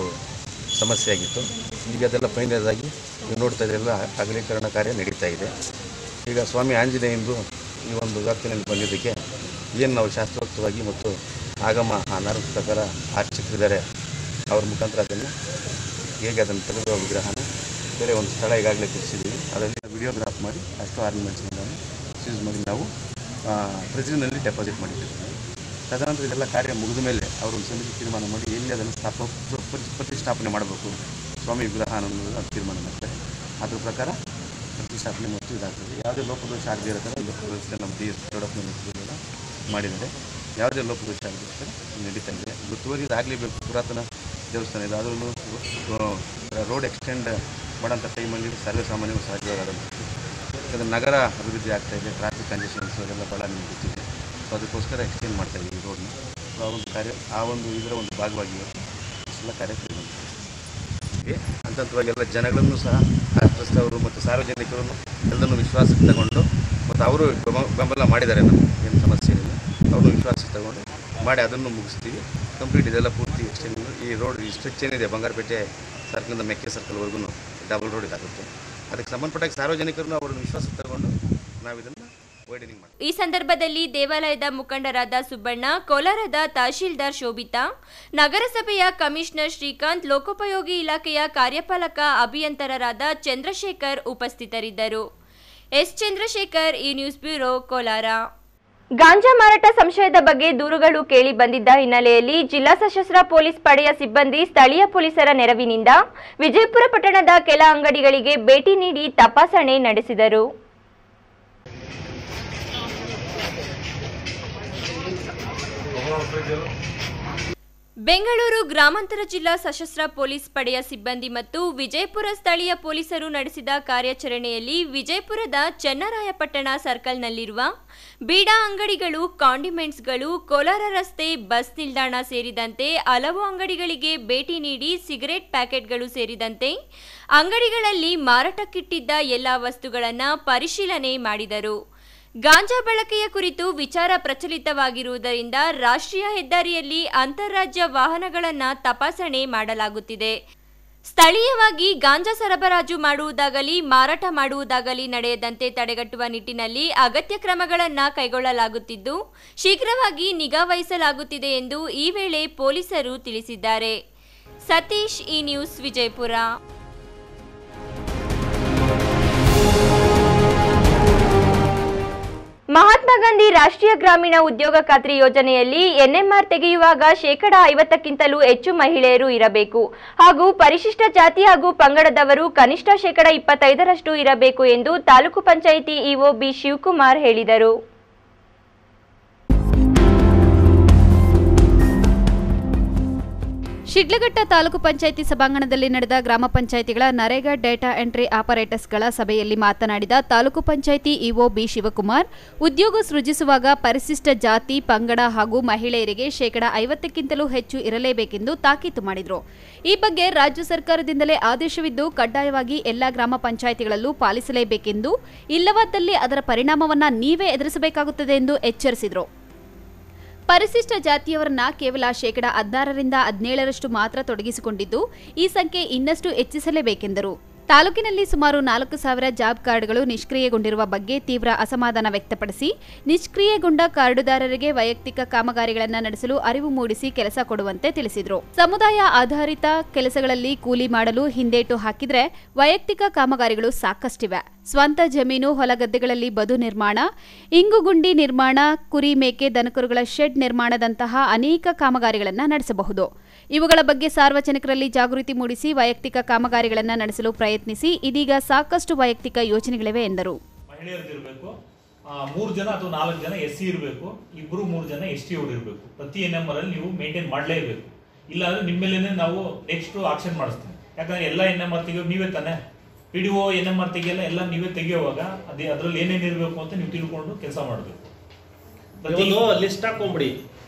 ಸಮಸ್ಯೆ ಆಗಿತ್ತು ಈಗ ಅದೆಲ್ಲ ಫೈನಲ್ ಆಗಿ ನೀವು ನೋಡ್ತಾ ಇದ್ರೆಲ್ಲ ಅಗಲೀಕರಣ ಕಾರ್ಯ ನಡೀತಾ ಇದೆ ಈಗ ಸ್ವಾಮಿ ಆಂಜನೇಯಂದು ಈ ಒಂದು ವ್ಯಾಪ್ತಿನಲ್ಲಿ ಬಂದಿದ್ದಕ್ಕೆ ಏನು ನಾವು ಶಾಸ್ತ್ರೋಕ್ತವಾಗಿ ಮತ್ತು ಆಗಮ ಆ ನರದ ಪ್ರಕಾರ ಆರ್ಚಕರಿದ್ದಾರೆ ಅವ್ರ ಮುಖಾಂತರ ಅದನ್ನು ಹೇಗೆ ಅದನ್ನು ತೆಗೆದುವ ವಿಗ್ರಹನ ಬೇರೆ ಒಂದು ಸ್ಥಳ ಈಗಾಗಲೇ ತಿಳಿಸಿದ್ದೀವಿ ಅದರಲ್ಲಿ ವಿಡಿಯೋಗ್ರಾಫ್ ಮಾಡಿ ಅಷ್ಟು ಆರ್ನಮೆಂಟ್ಸ್ಗಳನ್ನು ಸೀಸ್ ಮಾಡಿ ನಾವು ಪ್ರೆಸಿಡೆನ್ನಲ್ಲಿ ಡೆಪಾಸಿಟ್ ಮಾಡಿಟ್ಟಿರ್ತೀವಿ ತದನಂತರ ಇದೆಲ್ಲ ಕಾರ್ಯ ಮುಗಿದ ಮೇಲೆ ಅವರು ಒಂದು ಸಮಿತಿ ತೀರ್ಮಾನ ಮಾಡಿ ಎಲ್ಲಿ ಅದನ್ನು ಸ್ಥಾಪ ಪ್ರತಿ- ಪ್ರತಿಷ್ಠಾಪನೆ ಮಾಡಬೇಕು ಸ್ವಾಮಿ ವಿಗ್ರಹ ಅನ್ನೋದು ಅದು ತೀರ್ಮಾನ ಮಾಡ್ತಾರೆ ಅದ್ರ ಪ್ರಕಾರ ಪ್ರತಿಷ್ಠಾಪನೆ ಮತ್ತು ಇದಾಗ್ತದೆ ಯಾವುದೇ ಲೋಪದೋಷ ಆಗದೇ ಇರೋ ಥರ ಲೋಪದೋಷ ನಮ್ಮ ಡಿ ಎಸ್ ದೊಡ್ಡಪ್ಪನ ಮಾಡಿದ್ದಾರೆ ಯಾವುದೇ ಲೋಪದೋಷ ಆಗದೇ ಇರೋ ಥರ ನಡೀತಾ ಇದೆ ಗೊತ್ತುವರಿ ಆಗಲೇಬೇಕು ಪುರಾತನ ದೇವಸ್ಥಾನ ಇದೆ ಅದರಲ್ಲೂ ರೋಡ್ ಎಕ್ಸ್ಟೆಂಡ್ ಮಾಡೋಂಥ ಟೈಮಲ್ಲಿ ಸರ್ವೇ ಸಾಮಾನ್ಯವು ಸಾಧ್ಯವಾಗದಂಥದ್ದು ಯಾಕಂದರೆ ನಗರ ಅಭಿವೃದ್ಧಿ ಆಗ್ತಾ ಇದೆ ಟ್ರಾಫಿಕ್ ಕಂಜೆಷನ್ಸ್ ಅದೆಲ್ಲ ಭಾಳ ನಿಮ್ಗೆ ಗೊತ್ತಿದೆ ಸೊ ಅದಕ್ಕೋಸ್ಕರ ಎಕ್ಸ್ಟೆಂಡ್ ಮಾಡ್ತಾ ಇದ್ದೀವಿ ಈ ರೋಡ್ನ ಸೊ ಆ ಒಂದು ಕಾರ್ಯ ಆ ಒಂದು ಇದರ ಒಂದು ಭಾಗವಾಗಿ ಇವತ್ತು ಇಷ್ಟೆಲ್ಲ ಕಾರ್ಯ ಕೈಗೊಂಡಿದ್ದೀವಿ ಹಂತ ಹಂತವಾಗಿ ಎಲ್ಲ ಜನಗಳನ್ನು ಸಹ ರಾಷ್ಟ್ರಸ್ಥವರು ಮತ್ತು ಸಾರ್ವಜನಿಕರನ್ನು ಎಲ್ಲರನ್ನು ವಿಶ್ವಾಸಕ್ಕೆ ತಗೊಂಡು ಮತ್ತು ಅವರು ಬೆಂಬ- ಬೆಂಬಲ ಮಾಡಿದ್ದಾರೆ ನಮಗೆ ಏನು ಸಮಸ್ಯೆ ಇಲ್ಲ ಅವರು ವಿಶ್ವಾಸಕ್ಕೆ ತಗೊಂಡು ಮಾಡಿ ಅದನ್ನು ಮುಗಿಸ್ತೀವಿ ಕಂಪ್ಲೀಟ್ ಇದೆಲ್ಲ ಪೂರ್ತಿ ಎಕ್ಸ್ಟೆಂಡ್ ಈ ರೋಡ್ ಈ ಸ್ಟ್ರೆಚ್ ಏನಿದೆ ಬಂಗಾರಪೇಟೆ ಸರ್ಕಲಿಂದ ಮೆಕ್ಕೆ ಸರ್ಕಲ್ವರೆಗೂ ಡಬಲ್ ರೋಡ್ ಇದಾಗುತ್ತೆ ಅದಕ್ಕೆ ಸಂಬಂಧಪಟ್ಟ ಸಾರ್ವಜನಿಕರನ್ನು ಅವರನ್ನು ವಿಶ್ವಾಸಕ್ಕೆ ತಗೊಂಡು ನಾವು ಇದನ್ನು ವೈಡನಿಂಗ್ ಮಾಡ್ತೀವಿ ಈ ಸಂದರ್ಭದಲ್ಲಿ ದೇವಾಲಯದ ಮುಖಂಡರಾದ ಸುಬ್ಬಣ್ಣ ಕೋಲಾರದ ತಹಶೀಲ್ದಾರ್ ಶೋಭಿತಾ ನಗರಸಭೆಯ ಕಮಿಷನರ್ ಶ್ರೀಕಾಂತ್ ಲೋಕೋಪಯೋಗಿ ಇಲಾಖೆಯ ಕಾರ್ಯಪಾಲಕ ಅಭಿಯಂತರರಾದ ಚಂದ್ರಶೇಖರ್ ಉಪಸ್ಥಿತರಿದ್ದರು ಎಸ್ ಚಂದ್ರಶೇಖರ್ ಈ ನ್ಯೂಸ್ ಬ್ಯೂರೋ ಕೋಲಾರ ಗಾಂಜಾ ಮಾರಾಟ ಸಂಶಯದ ಬಗ್ಗೆ ದೂರುಗಳು ಕೇಳಿ ಬಂದಿದ್ದ ಹಿನ್ನೆಲೆಯಲ್ಲಿ ಜಿಲ್ಲಾ ಸಶಸ್ತ್ರ ಪೊಲೀಸ್ ಪಡೆಯ ಸಿಬ್ಬಂದಿ ಸ್ಥಳೀಯ ಪೊಲೀಸರ ನೆರವಿನಿಂದ ವಿಜಯಪುರ ಪಟ್ಟಣದ ಕೆಲ ಅಂಗಡಿಗಳಿಗೆ ಭೇಟಿ ನೀಡಿ ತಪಾಸಣೆ ನಡೆಸಿದರು ಬೆಂಗಳೂರು ಗ್ರಾಮಾಂತರ ಜಿಲ್ಲಾ ಸಶಸ್ತ್ರ ಪೊಲೀಸ್ ಪಡೆಯ ಸಿಬ್ಬಂದಿ ಮತ್ತು ವಿಜಯಪುರ ಸ್ಥಳೀಯ ಪೊಲೀಸರು ನಡೆಸಿದ ಕಾರ್ಯಾಚರಣೆಯಲ್ಲಿ ವಿಜಯಪುರದ ಚನ್ನರಾಯಪಟ್ಟಣ ಸರ್ಕಲ್ನಲ್ಲಿರುವ ಬೀಡಾ ಅಂಗಡಿಗಳು ಕಾಂಡಿಮೆಂಟ್ಸ್ಗಳು ಕೋಲಾರ ರಸ್ತೆ ಬಸ್ ನಿಲ್ದಾಣ ಸೇರಿದಂತೆ ಹಲವು ಅಂಗಡಿಗಳಿಗೆ ಭೇಟಿ ನೀಡಿ ಸಿಗರೆಟ್ ಪ್ಯಾಕೆಟ್ಗಳು ಸೇರಿದಂತೆ ಅಂಗಡಿಗಳಲ್ಲಿ ಮಾರಾಟಕ್ಕಿಟ್ಟಿದ್ದ ಎಲ್ಲ ವಸ್ತುಗಳನ್ನು ಪರಿಶೀಲನೆ ಮಾಡಿದರು ಗಾಂಜಾ ಬಳಕೆಯ ಕುರಿತು ವಿಚಾರ ಪ್ರಚಲಿತವಾಗಿರುವುದರಿಂದ ರಾಷ್ಟ್ರೀಯ ಹೆದ್ದಾರಿಯಲ್ಲಿ ಅಂತಾರಾಜ್ಯ ವಾಹನಗಳನ್ನು ತಪಾಸಣೆ ಮಾಡಲಾಗುತ್ತಿದೆ ಸ್ಥಳೀಯವಾಗಿ ಗಾಂಜಾ ಸರಬರಾಜು ಮಾಡುವುದಾಗಲಿ ಮಾರಾಟ ಮಾಡುವುದಾಗಲಿ ನಡೆಯದಂತೆ ತಡೆಗಟ್ಟುವ ನಿಟ್ಟಿನಲ್ಲಿ ಅಗತ್ಯ ಕ್ರಮಗಳನ್ನು ಕೈಗೊಳ್ಳಲಾಗುತ್ತಿದ್ದು ಶೀಘ್ರವಾಗಿ ನಿಗಾ ವಹಿಸಲಾಗುತ್ತಿದೆ ಎಂದು ಈ ವೇಳೆ ಪೊಲೀಸರು ತಿಳಿಸಿದ್ದಾರೆ ಸತೀಶ್ ಈ ನ್ಯೂಸ್ ವಿಜಯಪುರ ಮಹಾತ್ಮ ಗಾಂಧಿ ರಾಷ್ಟ್ರೀಯ ಗ್ರಾಮೀಣ ಉದ್ಯೋಗ ಖಾತ್ರಿ ಯೋಜನೆಯಲ್ಲಿ ಎನ್ಎಂಆರ್ ತೆಗೆಯುವಾಗ ಶೇಕಡ ಐವತ್ತಕ್ಕಿಂತಲೂ ಹೆಚ್ಚು ಮಹಿಳೆಯರು ಇರಬೇಕು ಹಾಗೂ ಪರಿಶಿಷ್ಟ ಜಾತಿ ಹಾಗೂ ಪಂಗಡದವರು ಕನಿಷ್ಠ ಶೇಕಡ ಇಪ್ಪತ್ತೈದರಷ್ಟು ಇರಬೇಕು ಎಂದು ತಾಲೂಕು ಪಂಚಾಯಿತಿ ಇಒ ಬಿ ಶಿವಕುಮಾರ್ ಹೇಳಿದರು ಶಿಡ್ಲಘಟ್ಟ ತಾಲೂಕು ಪಂಚಾಯಿತಿ ಸಭಾಂಗಣದಲ್ಲಿ ನಡೆದ ಗ್ರಾಮ ಪಂಚಾಯಿತಿಗಳ ನರೇಗಾ ಡೇಟಾ ಎಂಟ್ರಿ ಆಪರೇಟರ್ಸ್ಗಳ ಸಭೆಯಲ್ಲಿ ಮಾತನಾಡಿದ ತಾಲೂಕು ಪಂಚಾಯಿತಿ ಇಒ ಬಿ ಶಿವಕುಮಾರ್ ಉದ್ಯೋಗ ಸೃಜಿಸುವಾಗ ಪರಿಶಿಷ್ಟ ಜಾತಿ ಪಂಗಡ ಹಾಗೂ ಮಹಿಳೆಯರಿಗೆ ಶೇಕಡ ಐವತ್ತಕ್ಕಿಂತಲೂ ಹೆಚ್ಚು ಇರಲೇಬೇಕೆಂದು ತಾಕೀತು ಮಾಡಿದರು ಈ ಬಗ್ಗೆ ರಾಜ್ಯ ಸರ್ಕಾರದಿಂದಲೇ ಆದೇಶವಿದ್ದು ಕಡ್ಡಾಯವಾಗಿ ಎಲ್ಲಾ ಗ್ರಾಮ ಪಂಚಾಯಿತಿಗಳಲ್ಲೂ ಪಾಲಿಸಲೇಬೇಕೆಂದು ಇಲ್ಲವಾದಲ್ಲಿ ಅದರ ಪರಿಣಾಮವನ್ನ ನೀವೇ ಎದುರಿಸಬೇಕಾಗುತ್ತದೆ ಎಂದು ಎಚ್ಚರಿಸಿದರು ಪರಿಶಿಷ್ಟ ಜಾತಿಯವರನ್ನ ಕೇವಲ ಶೇಕಡ ಹದಿನಾರರಿಂದ ಹದಿನೇಳರಷ್ಟು ಮಾತ್ರ ತೊಡಗಿಸಿಕೊಂಡಿದ್ದು ಈ ಸಂಖ್ಯೆ ಇನ್ನಷ್ಟು ಹೆಚ್ಚಿಸಲೇಬೇಕೆಂದರು ತಾಲೂಕಿನಲ್ಲಿ ಸುಮಾರು ನಾಲ್ಕು ಸಾವಿರ ಜಾಬ್ ಕಾರ್ಡ್ಗಳು ನಿಷ್ಕ್ರಿಯಗೊಂಡಿರುವ ಬಗ್ಗೆ ತೀವ್ರ ಅಸಮಾಧಾನ ವ್ಯಕ್ತಪಡಿಸಿ ನಿಷ್ಕ್ರಿಯಗೊಂಡ ಕಾರ್ಡುದಾರರಿಗೆ ವೈಯಕ್ತಿಕ ಕಾಮಗಾರಿಗಳನ್ನು ನಡೆಸಲು ಅರಿವು ಮೂಡಿಸಿ ಕೆಲಸ ಕೊಡುವಂತೆ ತಿಳಿಸಿದರು ಸಮುದಾಯ ಆಧಾರಿತ ಕೆಲಸಗಳಲ್ಲಿ ಕೂಲಿ ಮಾಡಲು ಹಿಂದೇಟು ಹಾಕಿದ್ರೆ ವೈಯಕ್ತಿಕ ಕಾಮಗಾರಿಗಳು ಸಾಕಷ್ಟಿವೆ ಸ್ವಂತ ಜಮೀನು ಹೊಲಗದ್ದೆಗಳಲ್ಲಿ ಬದು ನಿರ್ಮಾಣ ಇಂಗುಗುಂಡಿ ನಿರ್ಮಾಣ ಕುರಿ ಮೇಕೆ ದನಕರುಗಳ ಶೆಡ್ ನಿರ್ಮಾಣದಂತಹ ಅನೇಕ ಕಾಮಗಾರಿಗಳನ್ನು ನಡೆಸಬಹುದು ಇವುಗಳ ಬಗ್ಗೆ ಸಾರ್ವಜನಿಕರಲ್ಲಿ ಜಾಗೃತಿ ಮೂಡಿಸಿ ವೈಯಕ್ತಿಕ ಕಾಮಗಾರಿಗಳನ್ನು ನಡೆಸಲು ಪ್ರಯತ್ನಿಸಿ ಇದೀಗ ಸಾಕಷ್ಟು ವೈಯಕ್ತಿಕ ಯೋಜನೆಗಳಿವೆ ಎಂದರು ಮಹಿಳೆಯರದಿರಬೇಕು ಮೂರು ಜನ ಅಥವಾ ನಾಲ್ಕು ಜನ ಎಸ್ ಸಿ ಇರಬೇಕು ಇಬ್ಬರು ಮೂರು ಜನ ಎಸ್ ಟಿ ಅವ್ರು ಇರಬೇಕು ಪ್ರತಿ ಎನ್ ಎಂ ಅಲ್ಲಿ ನೀವು ಮೇಂಟೈನ್ ಮಾಡಲೇಬೇಕು ಇಲ್ಲಾಂದ್ರೆ ನಿಮ್ಮ ಮೇಲೇನೆ ನಾವು ನೆಕ್ಸ್ಟ್ ಆಕ್ಷನ್ ಮಾಡಿಸ್ತೀವಿ ಯಾಕಂದ್ರೆ ಎಲ್ಲ ಎನ್ ಎಂ ಆರ್ ತೆಗಿಯೋ ನೀವೇ ತಾನೆ P D O N M R ತೆಗಿಯಲ್ಲ ಎಲ್ಲ ನೀವೇ ತೆಗಿಯುವಾಗ ಅದೇ ಅದ್ರಲ್ಲಿ ಏನೇನು ಇರಬೇಕು ಅಂತ ನೀವು ತಿಳ್ಕೊಂಡು ಕೆಲಸ ಮಾಡಬೇಕು ಒಂದು ಲಿಸ್ಟ್ ಹಾಕೊಂಬಿಡಿ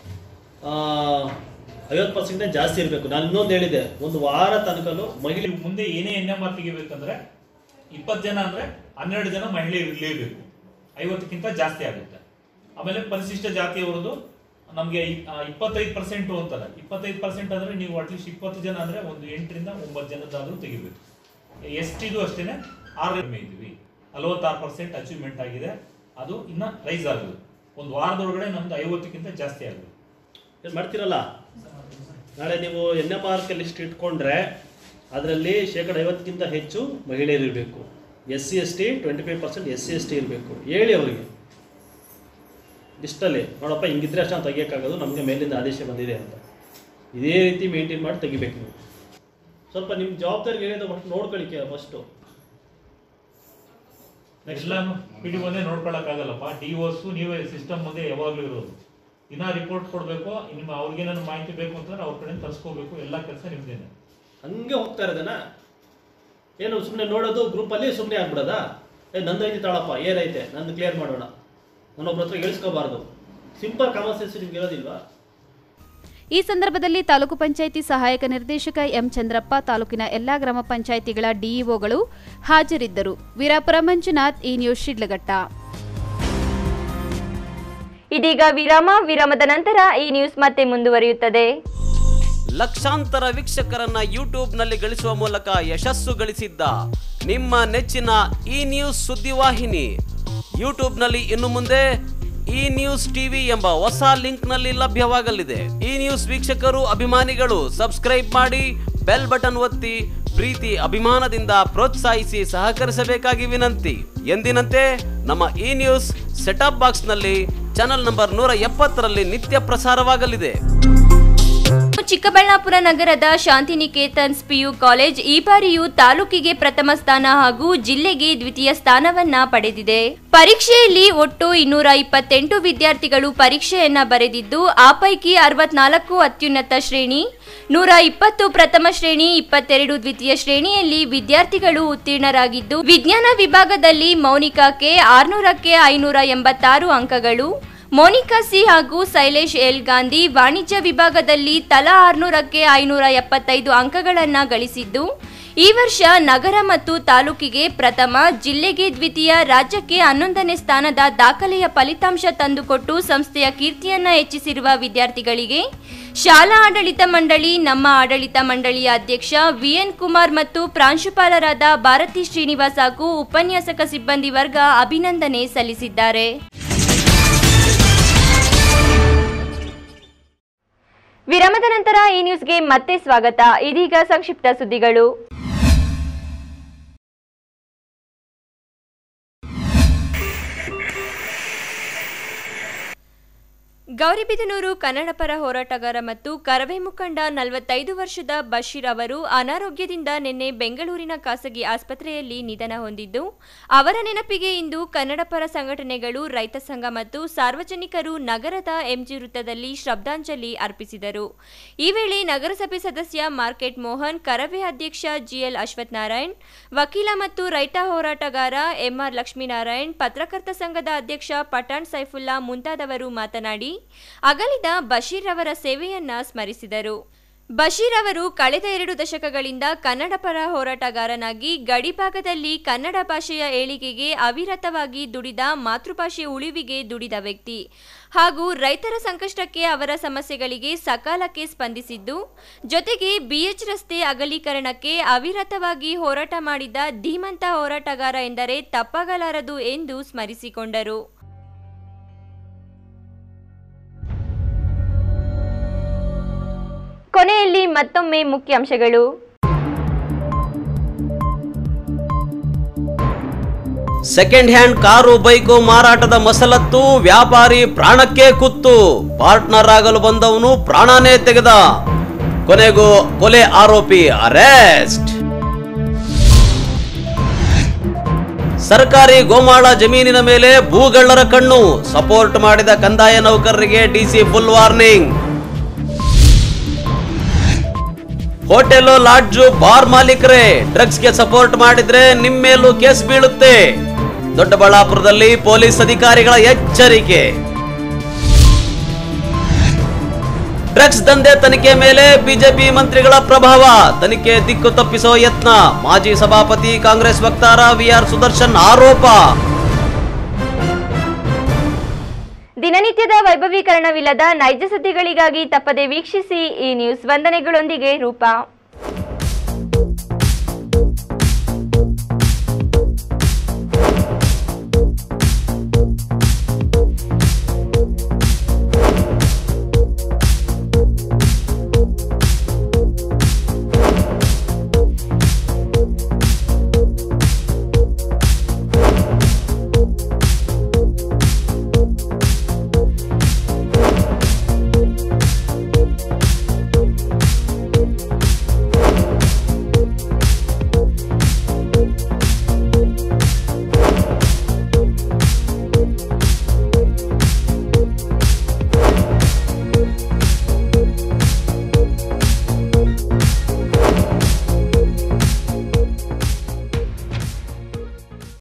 ಐವತ್ತು ಪರ್ಸೆಂಟ್ ಜಾಸ್ತಿ ಇರಬೇಕು ನಾನು ಇನ್ನೊಂದು ಹೇಳಿದೆ ಒಂದು ವಾರ ತನಕನು ಮಹಿಳೆ ಮುಂದೆ ಏನೇ ಎನ್ ಎಂ ಆರ್ ತೆಗಿಬೇಕಂದ್ರೆ ಇಪ್ಪತ್ತು ಜನ ಅಂದ್ರೆ ಹನ್ನೆರಡು ಜನ ಮಹಿಳೆಯರು ಇರಲೇಬೇಕು ಐವತ್ತಕ್ಕಿಂತ ಜಾಸ್ತಿ ಆಗುತ್ತೆ ಆಮೇಲೆ ಪರಿಶಿಷ್ಟ ಜಾತಿಯವರದು ನಮಗೆ ಇಪ್ಪತ್ತೈದು ಪರ್ಸೆಂಟ್ ಅಂತಾರೆ ಇಪ್ಪತ್ತೈದು ಪರ್ಸೆಂಟ್ ಅಂದ್ರೆ ನೀವು ಅಟ್ಲೀಸ್ಟ್ ಇಪ್ಪತ್ತು ಜನ ಅಂದ್ರೆ ಒಂದು ಎಂಟರಿಂದ ಒಂಬತ್ತು ಜನದಾದ್ರೂ ತೆಗಿಬೇಕು ಎಸ್ ಟಿದು ಅಷ್ಟೇನೆ ಆರು ಕಡಿಮೆ ಇದ್ವಿ ನಲವತ್ತಾರು ಪರ್ಸೆಂಟ್ ಅಚೀವ್ಮೆಂಟ್ ಆಗಿದೆ ಅದು ಇನ್ನ ರೈಸ್ ಆಗುದು ಒಂದು ವಾರದೊಳಗಡೆ ನಮ್ದು ಐವತ್ತಕ್ಕಿಂತ ಜಾಸ್ತಿ ಆಗುದು ಏನು ಮಾಡ್ತೀರಲ್ಲ ನಾಳೆ ನೀವು ಎನ್ ಎಮ್ ಆರ್ ಲಿಸ್ಟ್ ಇಟ್ಕೊಂಡ್ರೆ ಅದರಲ್ಲಿ ಶೇಕಡ ಐವತ್ತಕ್ಕಿಂತ ಹೆಚ್ಚು ಮಹಿಳೆಯರು ಇರಬೇಕು S C S T twenty five percent S C S T ಇರಬೇಕು ಹೇಳಿ ಅವರಿಗೆ ಲಿಸ್ಟಲ್ಲಿ ನೋಡಪ್ಪ ಹಿಂಗಿದ್ರೆ ಅಷ್ಟು ನಾವು ತೆಗಿಯೋಕ್ಕಾಗೋದು ನಮಗೆ ಮೇಲಿಂದ ಆದೇಶ ಬಂದಿದೆ ಅಂತ ಇದೇ ರೀತಿ ಮೇಂಟೈನ್ ಮಾಡಿ ತೆಗಿಬೇಕು ನೀವು ಸ್ವಲ್ಪ ನಿಮ್ಮ ಜವಾಬ್ದಾರಿ ಏನಿದೆ ಫಸ್ಟ್ ನೋಡ್ಕೊಳ್ಳಿಕ್ಕೆ ಫಸ್ಟು ಎಲ್ಲಾನು ಪಿ ಡಿ ಒಂದೇ ನೋಡ್ಕೊಳಕ್ಕಾಗಲ್ಲಪ್ಪ ಡಿ ಓಸ್ ನೀವೇ ಸಿಸ್ಟಮ್ ಮುಂದೆ ಯಾವಾಗಲೂ ಇರೋದು ದಿನ ರಿಪೋರ್ಟ್ ಕೊಡಬೇಕು ನಿಮ್ಮ ಅವ್ರಿಗೇನಾದ್ರು ಮಾಹಿತಿ ಬೇಕು ಅಂತಂದ್ರೆ ಅವ್ರ ಕಡೆ ತರಿಸ್ಕೋಬೇಕು ಎಲ್ಲ ಕೆಲಸ ನಿಮ್ದೇನೆ ಹಂಗೆ ಹೋಗ್ತಾ ಇರೋದನ ಏನು ಸುಮ್ಮನೆ ನೋಡೋದು ಗ್ರೂಪಲ್ಲಿ ಸುಮ್ಮನೆ ಆಗ್ಬಿಡೋದಾ ಏ ನಂದೈತಿ ತಾಳಪ್ಪ ಏನೈತೆ ನಂದು ಕ್ಲಿಯರ್ ಮಾಡೋಣ ನನ್ನೊಬ್ಬರ ಹತ್ರ ಇಳಿಸ್ಕೋಬಾರ್ದು ಸಿಂಪಲ್ ಕಾಮನ್ ಸೆನ್ಸ್ ನಿಮ್ಗೆ ಇರೋದಿಲ್ವಾ ಈ ಸಂದರ್ಭದಲ್ಲಿ ತಾಲೂಕು ಪಂಚಾಯಿತಿ ಸಹಾಯಕ ನಿರ್ದೇಶಕ ಎಂ ಚಂದ್ರಪ್ಪ ತಾಲೂಕಿನ ಎಲ್ಲಾ ಗ್ರಾಮ ಪಂಚಾಯಿತಿಗಳ ಡಿಇಒಗಳು ಹಾಜರಿದ್ದರು ವೀರಾಪುರ ಮಂಜುನಾಥ್ ಈ ನ್ಯೂಸ್ ಶಿಡ್ಲಘಟ್ಟ ಇದೀಗ ವಿರಾಮ ವಿರಾಮದ ನಂತರ ಈ ನ್ಯೂಸ್ ಮತ್ತೆ ಮುಂದುವರಿಯುತ್ತದೆ ಲಕ್ಷಾಂತರ ವೀಕ್ಷಕರನ್ನ ಯೂಟ್ಯೂಬ್ನಲ್ಲಿ ಗಳಿಸುವ ಮೂಲಕ ಯಶಸ್ಸು ಗಳಿಸಿದ್ದ ನಿಮ್ಮ ನೆಚ್ಚಿನ ಈ ನ್ಯೂಸ್ ಸುದ್ದಿವಾಹಿನಿ ಯೂಟ್ಯೂಬ್ನಲ್ಲಿ ಇನ್ನು ಮುಂದೆ ಈ ನ್ಯೂಸ್ ಟಿವಿ ಎಂಬ ಹೊಸ ಲಿಂಕ್ನಲ್ಲಿ ಲಭ್ಯವಾಗಲಿದೆ ಈ ನ್ಯೂಸ್ ವೀಕ್ಷಕರು ಅಭಿಮಾನಿಗಳು ಸಬ್ಸ್ಕ್ರೈಬ್ ಮಾಡಿ ಬೆಲ್ ಬಟನ್ ಒತ್ತಿ ಪ್ರೀತಿ ಅಭಿಮಾನದಿಂದ ಪ್ರೋತ್ಸಾಹಿಸಿ ಸಹಕರಿಸಬೇಕಾಗಿ ವಿನಂತಿ ಎಂದಿನಂತೆ ನಮ್ಮ ಈ ನ್ಯೂಸ್ ಸೆಟಪ್ ಬಾಕ್ಸ್ನಲ್ಲಿ ಚಾನೆಲ್ ನಂಬರ್ ನೂರ ಎಪ್ಪತ್ತರಲ್ಲಿ ನಿತ್ಯ ಪ್ರಸಾರವಾಗಲಿದೆ ಚಿಕ್ಕಬಳ್ಳಾಪುರ ನಗರದ ಶಾಂತಿನಿಕೇತನ್ಸ್ ಪಿಯು ಕಾಲೇಜ್ ಈ ಬಾರಿಯೂ ತಾಲೂಕಿಗೆ ಪ್ರಥಮ ಸ್ಥಾನ ಹಾಗೂ ಜಿಲ್ಲೆಗೆ ದ್ವಿತೀಯ ಸ್ಥಾನವನ್ನ ಪಡೆದಿದೆ ಪರೀಕ್ಷೆಯಲ್ಲಿ ಒಟ್ಟು ಇನ್ನೂರ ಇಪ್ಪತ್ತೆಂಟು ವಿದ್ಯಾರ್ಥಿಗಳು ಪರೀಕ್ಷೆಯನ್ನ ಬರೆದಿದ್ದು ಆ ಪೈಕಿ ಅರವತ್ನಾಲ್ಕು ಅತ್ಯುನ್ನತ ಶ್ರೇಣಿ ನೂರ ಇಪ್ಪತ್ತು ಪ್ರಥಮ ಶ್ರೇಣಿ ಇಪ್ಪತ್ತೆರಡು ದ್ವಿತೀಯ ಶ್ರೇಣಿಯಲ್ಲಿ ವಿದ್ಯಾರ್ಥಿಗಳು ಉತ್ತೀರ್ಣರಾಗಿದ್ದು ವಿಜ್ಞಾನ ವಿಭಾಗದಲ್ಲಿ ಮೌನಿಕಾಕ್ಕೆ ಆರ್ನೂರಕ್ಕೆ ಐನೂರ ಎಂಬತ್ತಾರು ಅಂಕಗಳು ಮೋನಿಕಾ ಸಿ ಹಾಗೂ ಶೈಲೇಶ್ ಎಲ್ ಗಾಂಧಿ ವಾಣಿಜ್ಯ ವಿಭಾಗದಲ್ಲಿ ತಲಾ ಆರ್ನೂರಕ್ಕೆ ಐನೂರ ಎಪ್ಪತ್ತೈದು ಅಂಕಗಳನ್ನು ಗಳಿಸಿದ್ದು ಈ ವರ್ಷ ನಗರ ಮತ್ತು ತಾಲೂಕಿಗೆ ಪ್ರಥಮ ಜಿಲ್ಲೆಗೆ ದ್ವಿತೀಯ ರಾಜ್ಯಕ್ಕೆ ಹನ್ನೊಂದನೇ ಸ್ಥಾನದ ದಾಖಲೆಯ ಫಲಿತಾಂಶ ತಂದುಕೊಟ್ಟು ಸಂಸ್ಥೆಯ ಕೀರ್ತಿಯನ್ನ ಹೆಚ್ಚಿಸಿರುವ ವಿದ್ಯಾರ್ಥಿಗಳಿಗೆ ಶಾಲಾ ಆಡಳಿತ ಮಂಡಳಿ ನಮ್ಮ ಆಡಳಿತ ಮಂಡಳಿಯ ಅಧ್ಯಕ್ಷ ವಿಎನ್ ಕುಮಾರ್ ಮತ್ತು ಪ್ರಾಂಶುಪಾಲರಾದ ಭಾರತಿ ಶ್ರೀನಿವಾಸ್ ಹಾಗೂ ಉಪನ್ಯಾಸಕ ಸಿಬ್ಬಂದಿ ವರ್ಗ ಅಭಿನಂದನೆ ಸಲ್ಲಿಸಿದ್ದಾರೆ ವಿರಾಮದ ನಂತರ ಈ ನ್ಯೂಸ್ಗೆ ಮತ್ತೆ ಸ್ವಾಗತ ಇದೀಗ ಸಂಕ್ಷಿಪ್ತ ಸುದ್ದಿಗಳು ಗೌರಿಬಿದನೂರು ಕನ್ನಡ ಪರ ಹೋರಾಟಗಾರ ಮತ್ತು ಕರವೇ ಮುಖಂಡ ನಲವತ್ತೈದು ವರ್ಷದ ಬಶೀರ್ ಅವರು ಅನಾರೋಗ್ಯದಿಂದ ನಿನ್ನೆ ಬೆಂಗಳೂರಿನ ಖಾಸಗಿ ಆಸ್ಪತ್ರೆಯಲ್ಲಿ ನಿಧನ ಹೊಂದಿದ್ದು ಅವರ ನೆನಪಿಗೆ ಇಂದು ಕನ್ನಡ ಪರ ಸಂಘಟನೆಗಳು ರೈತ ಸಂಘ ಮತ್ತು ಸಾರ್ವಜನಿಕರು ನಗರದ ಎಂಜಿ ವೃತ್ತದಲ್ಲಿ ಶ್ರದ್ಧಾಂಜಲಿ ಅರ್ಪಿಸಿದರು ಈ ವೇಳೆ ನಗರಸಭೆ ಸದಸ್ಯ ಮಾರ್ಕೆಟ್ ಮೋಹನ್ ಕರವೇ ಅಧ್ಯಕ್ಷ ಜಿಎಲ್ ಅಶ್ವಥ್ ನಾರಾಯಣ್ ವಕೀಲ ಮತ್ತು ರೈತ ಹೋರಾಟಗಾರ ಎಂಆರ್ ಲಕ್ಷ್ಮೀನಾರಾಯಣ್ ಪತ್ರಕರ್ತ ಸಂಘದ ಅಧ್ಯಕ್ಷ ಪಠಾಣ್ ಸೈಫುಲ್ಲಾ ಮುಂತಾದವರು ಮಾತನಾಡಿ ಅಗಲಿದ ಬಶೀರ್ ಅವರ ಸೇವೆಯನ್ನ ಸ್ಮರಿಸಿದರು ಬಶೀರ್ ಅವರು ಕಳೆದ ಎರಡು ದಶಕಗಳಿಂದ ಕನ್ನಡ ಪರ ಹೋರಾಟಗಾರನಾಗಿ ಗಡಿಭಾಗದಲ್ಲಿ ಕನ್ನಡ ಭಾಷೆಯ ಏಳಿಗೆಗೆ ಅವಿರತವಾಗಿ ದುಡಿದ ಮಾತೃಭಾಷೆ ಉಳಿವಿಗೆ ದುಡಿದ ವ್ಯಕ್ತಿ ಹಾಗೂ ರೈತರ ಸಂಕಷ್ಟಕ್ಕೆ ಅವರ ಸಮಸ್ಯೆಗಳಿಗೆ ಸಕಾಲಕ್ಕೆ ಸ್ಪಂದಿಸಿದ್ದು ಜೊತೆಗೆ ಬಿಎಚ್ ರಸ್ತೆ ಅಗಲೀಕರಣಕ್ಕೆ ಅವಿರತವಾಗಿ ಹೋರಾಟ ಮಾಡಿದ ಧೀಮಂತ ಹೋರಾಟಗಾರ ಎಂದರೆ ತಪ್ಪಾಗಲಾರದು ಎಂದು ಸ್ಮರಿಸಿಕೊಂಡರು ಕೊನೆಯಲ್ಲಿ ಮತ್ತೊಮ್ಮೆ ಮುಖ್ಯಾಂಶಗಳು ಸೆಕೆಂಡ್ ಹ್ಯಾಂಡ್ ಕಾರು ಬೈಕು ಮಾರಾಟದ ಮಸಲತ್ತು ವ್ಯಾಪಾರಿ ಪ್ರಾಣಕ್ಕೆ ಕುತ್ತು ಪಾರ್ಟ್ನರ್ ಆಗಲು ಬಂದವನು ಪ್ರಾಣನೇ ತೆಗೆದ ಕೊನೆಗೂ ಕೊಲೆ ಆರೋಪಿ ಅರೆಸ್ಟ್ ಸರ್ಕಾರಿ ಗೋಮಾಳ ಜಮೀನಿನ ಮೇಲೆ ಭೂಗಳ್ಳರ ಕಣ್ಣು ಸಪೋರ್ಟ್ ಮಾಡಿದ ಕಂದಾಯ ನೌಕರರಿಗೆ DC full warning hotel lodge bar ಮಾಲೀಕರೇ ಡ್ರಗ್ಸ್ಗೆ ಸಪೋರ್ಟ್ ಮಾಡಿದ್ರೆ ನಿಮ್ಮ ಮೇಲೂ ಕೇಸ್ ಬೀಳುತ್ತೆ ದೊಡ್ಡಬಳ್ಳಾಪುರದಲ್ಲಿ ಪೊಲೀಸ್ ಅಧಿಕಾರಿಗಳ ಎಚ್ಚರಿಕೆ ಡ್ರಗ್ಸ್ ದಂಧೆ ತನಿಖೆ ಮೇಲೆ ಬಿಜೆಪಿ ಮಂತ್ರಿಗಳ ಪ್ರಭಾವ ತನಿಖೆ ದಿಕ್ಕು ತಪ್ಪಿಸೋ ಯತ್ನ ಮಾಜಿ ಸಭಾಪತಿ ಕಾಂಗ್ರೆಸ್ ವಕ್ತಾರ ವಿಆರ್ ಸುದರ್ಶನ್ ಆರೋಪ ದಿನನಿತ್ಯದ ವೈಭವೀಕರಣವಿಲ್ಲದ ನೈಜ ಸುದ್ದಿಗಳಿಗಾಗಿ ತಪ್ಪದೆ ವೀಕ್ಷಿಸಿ ಈ ನ್ಯೂಸ್ ವಂದನೆಗಳೊಂದಿಗೆ ರೂಪಾ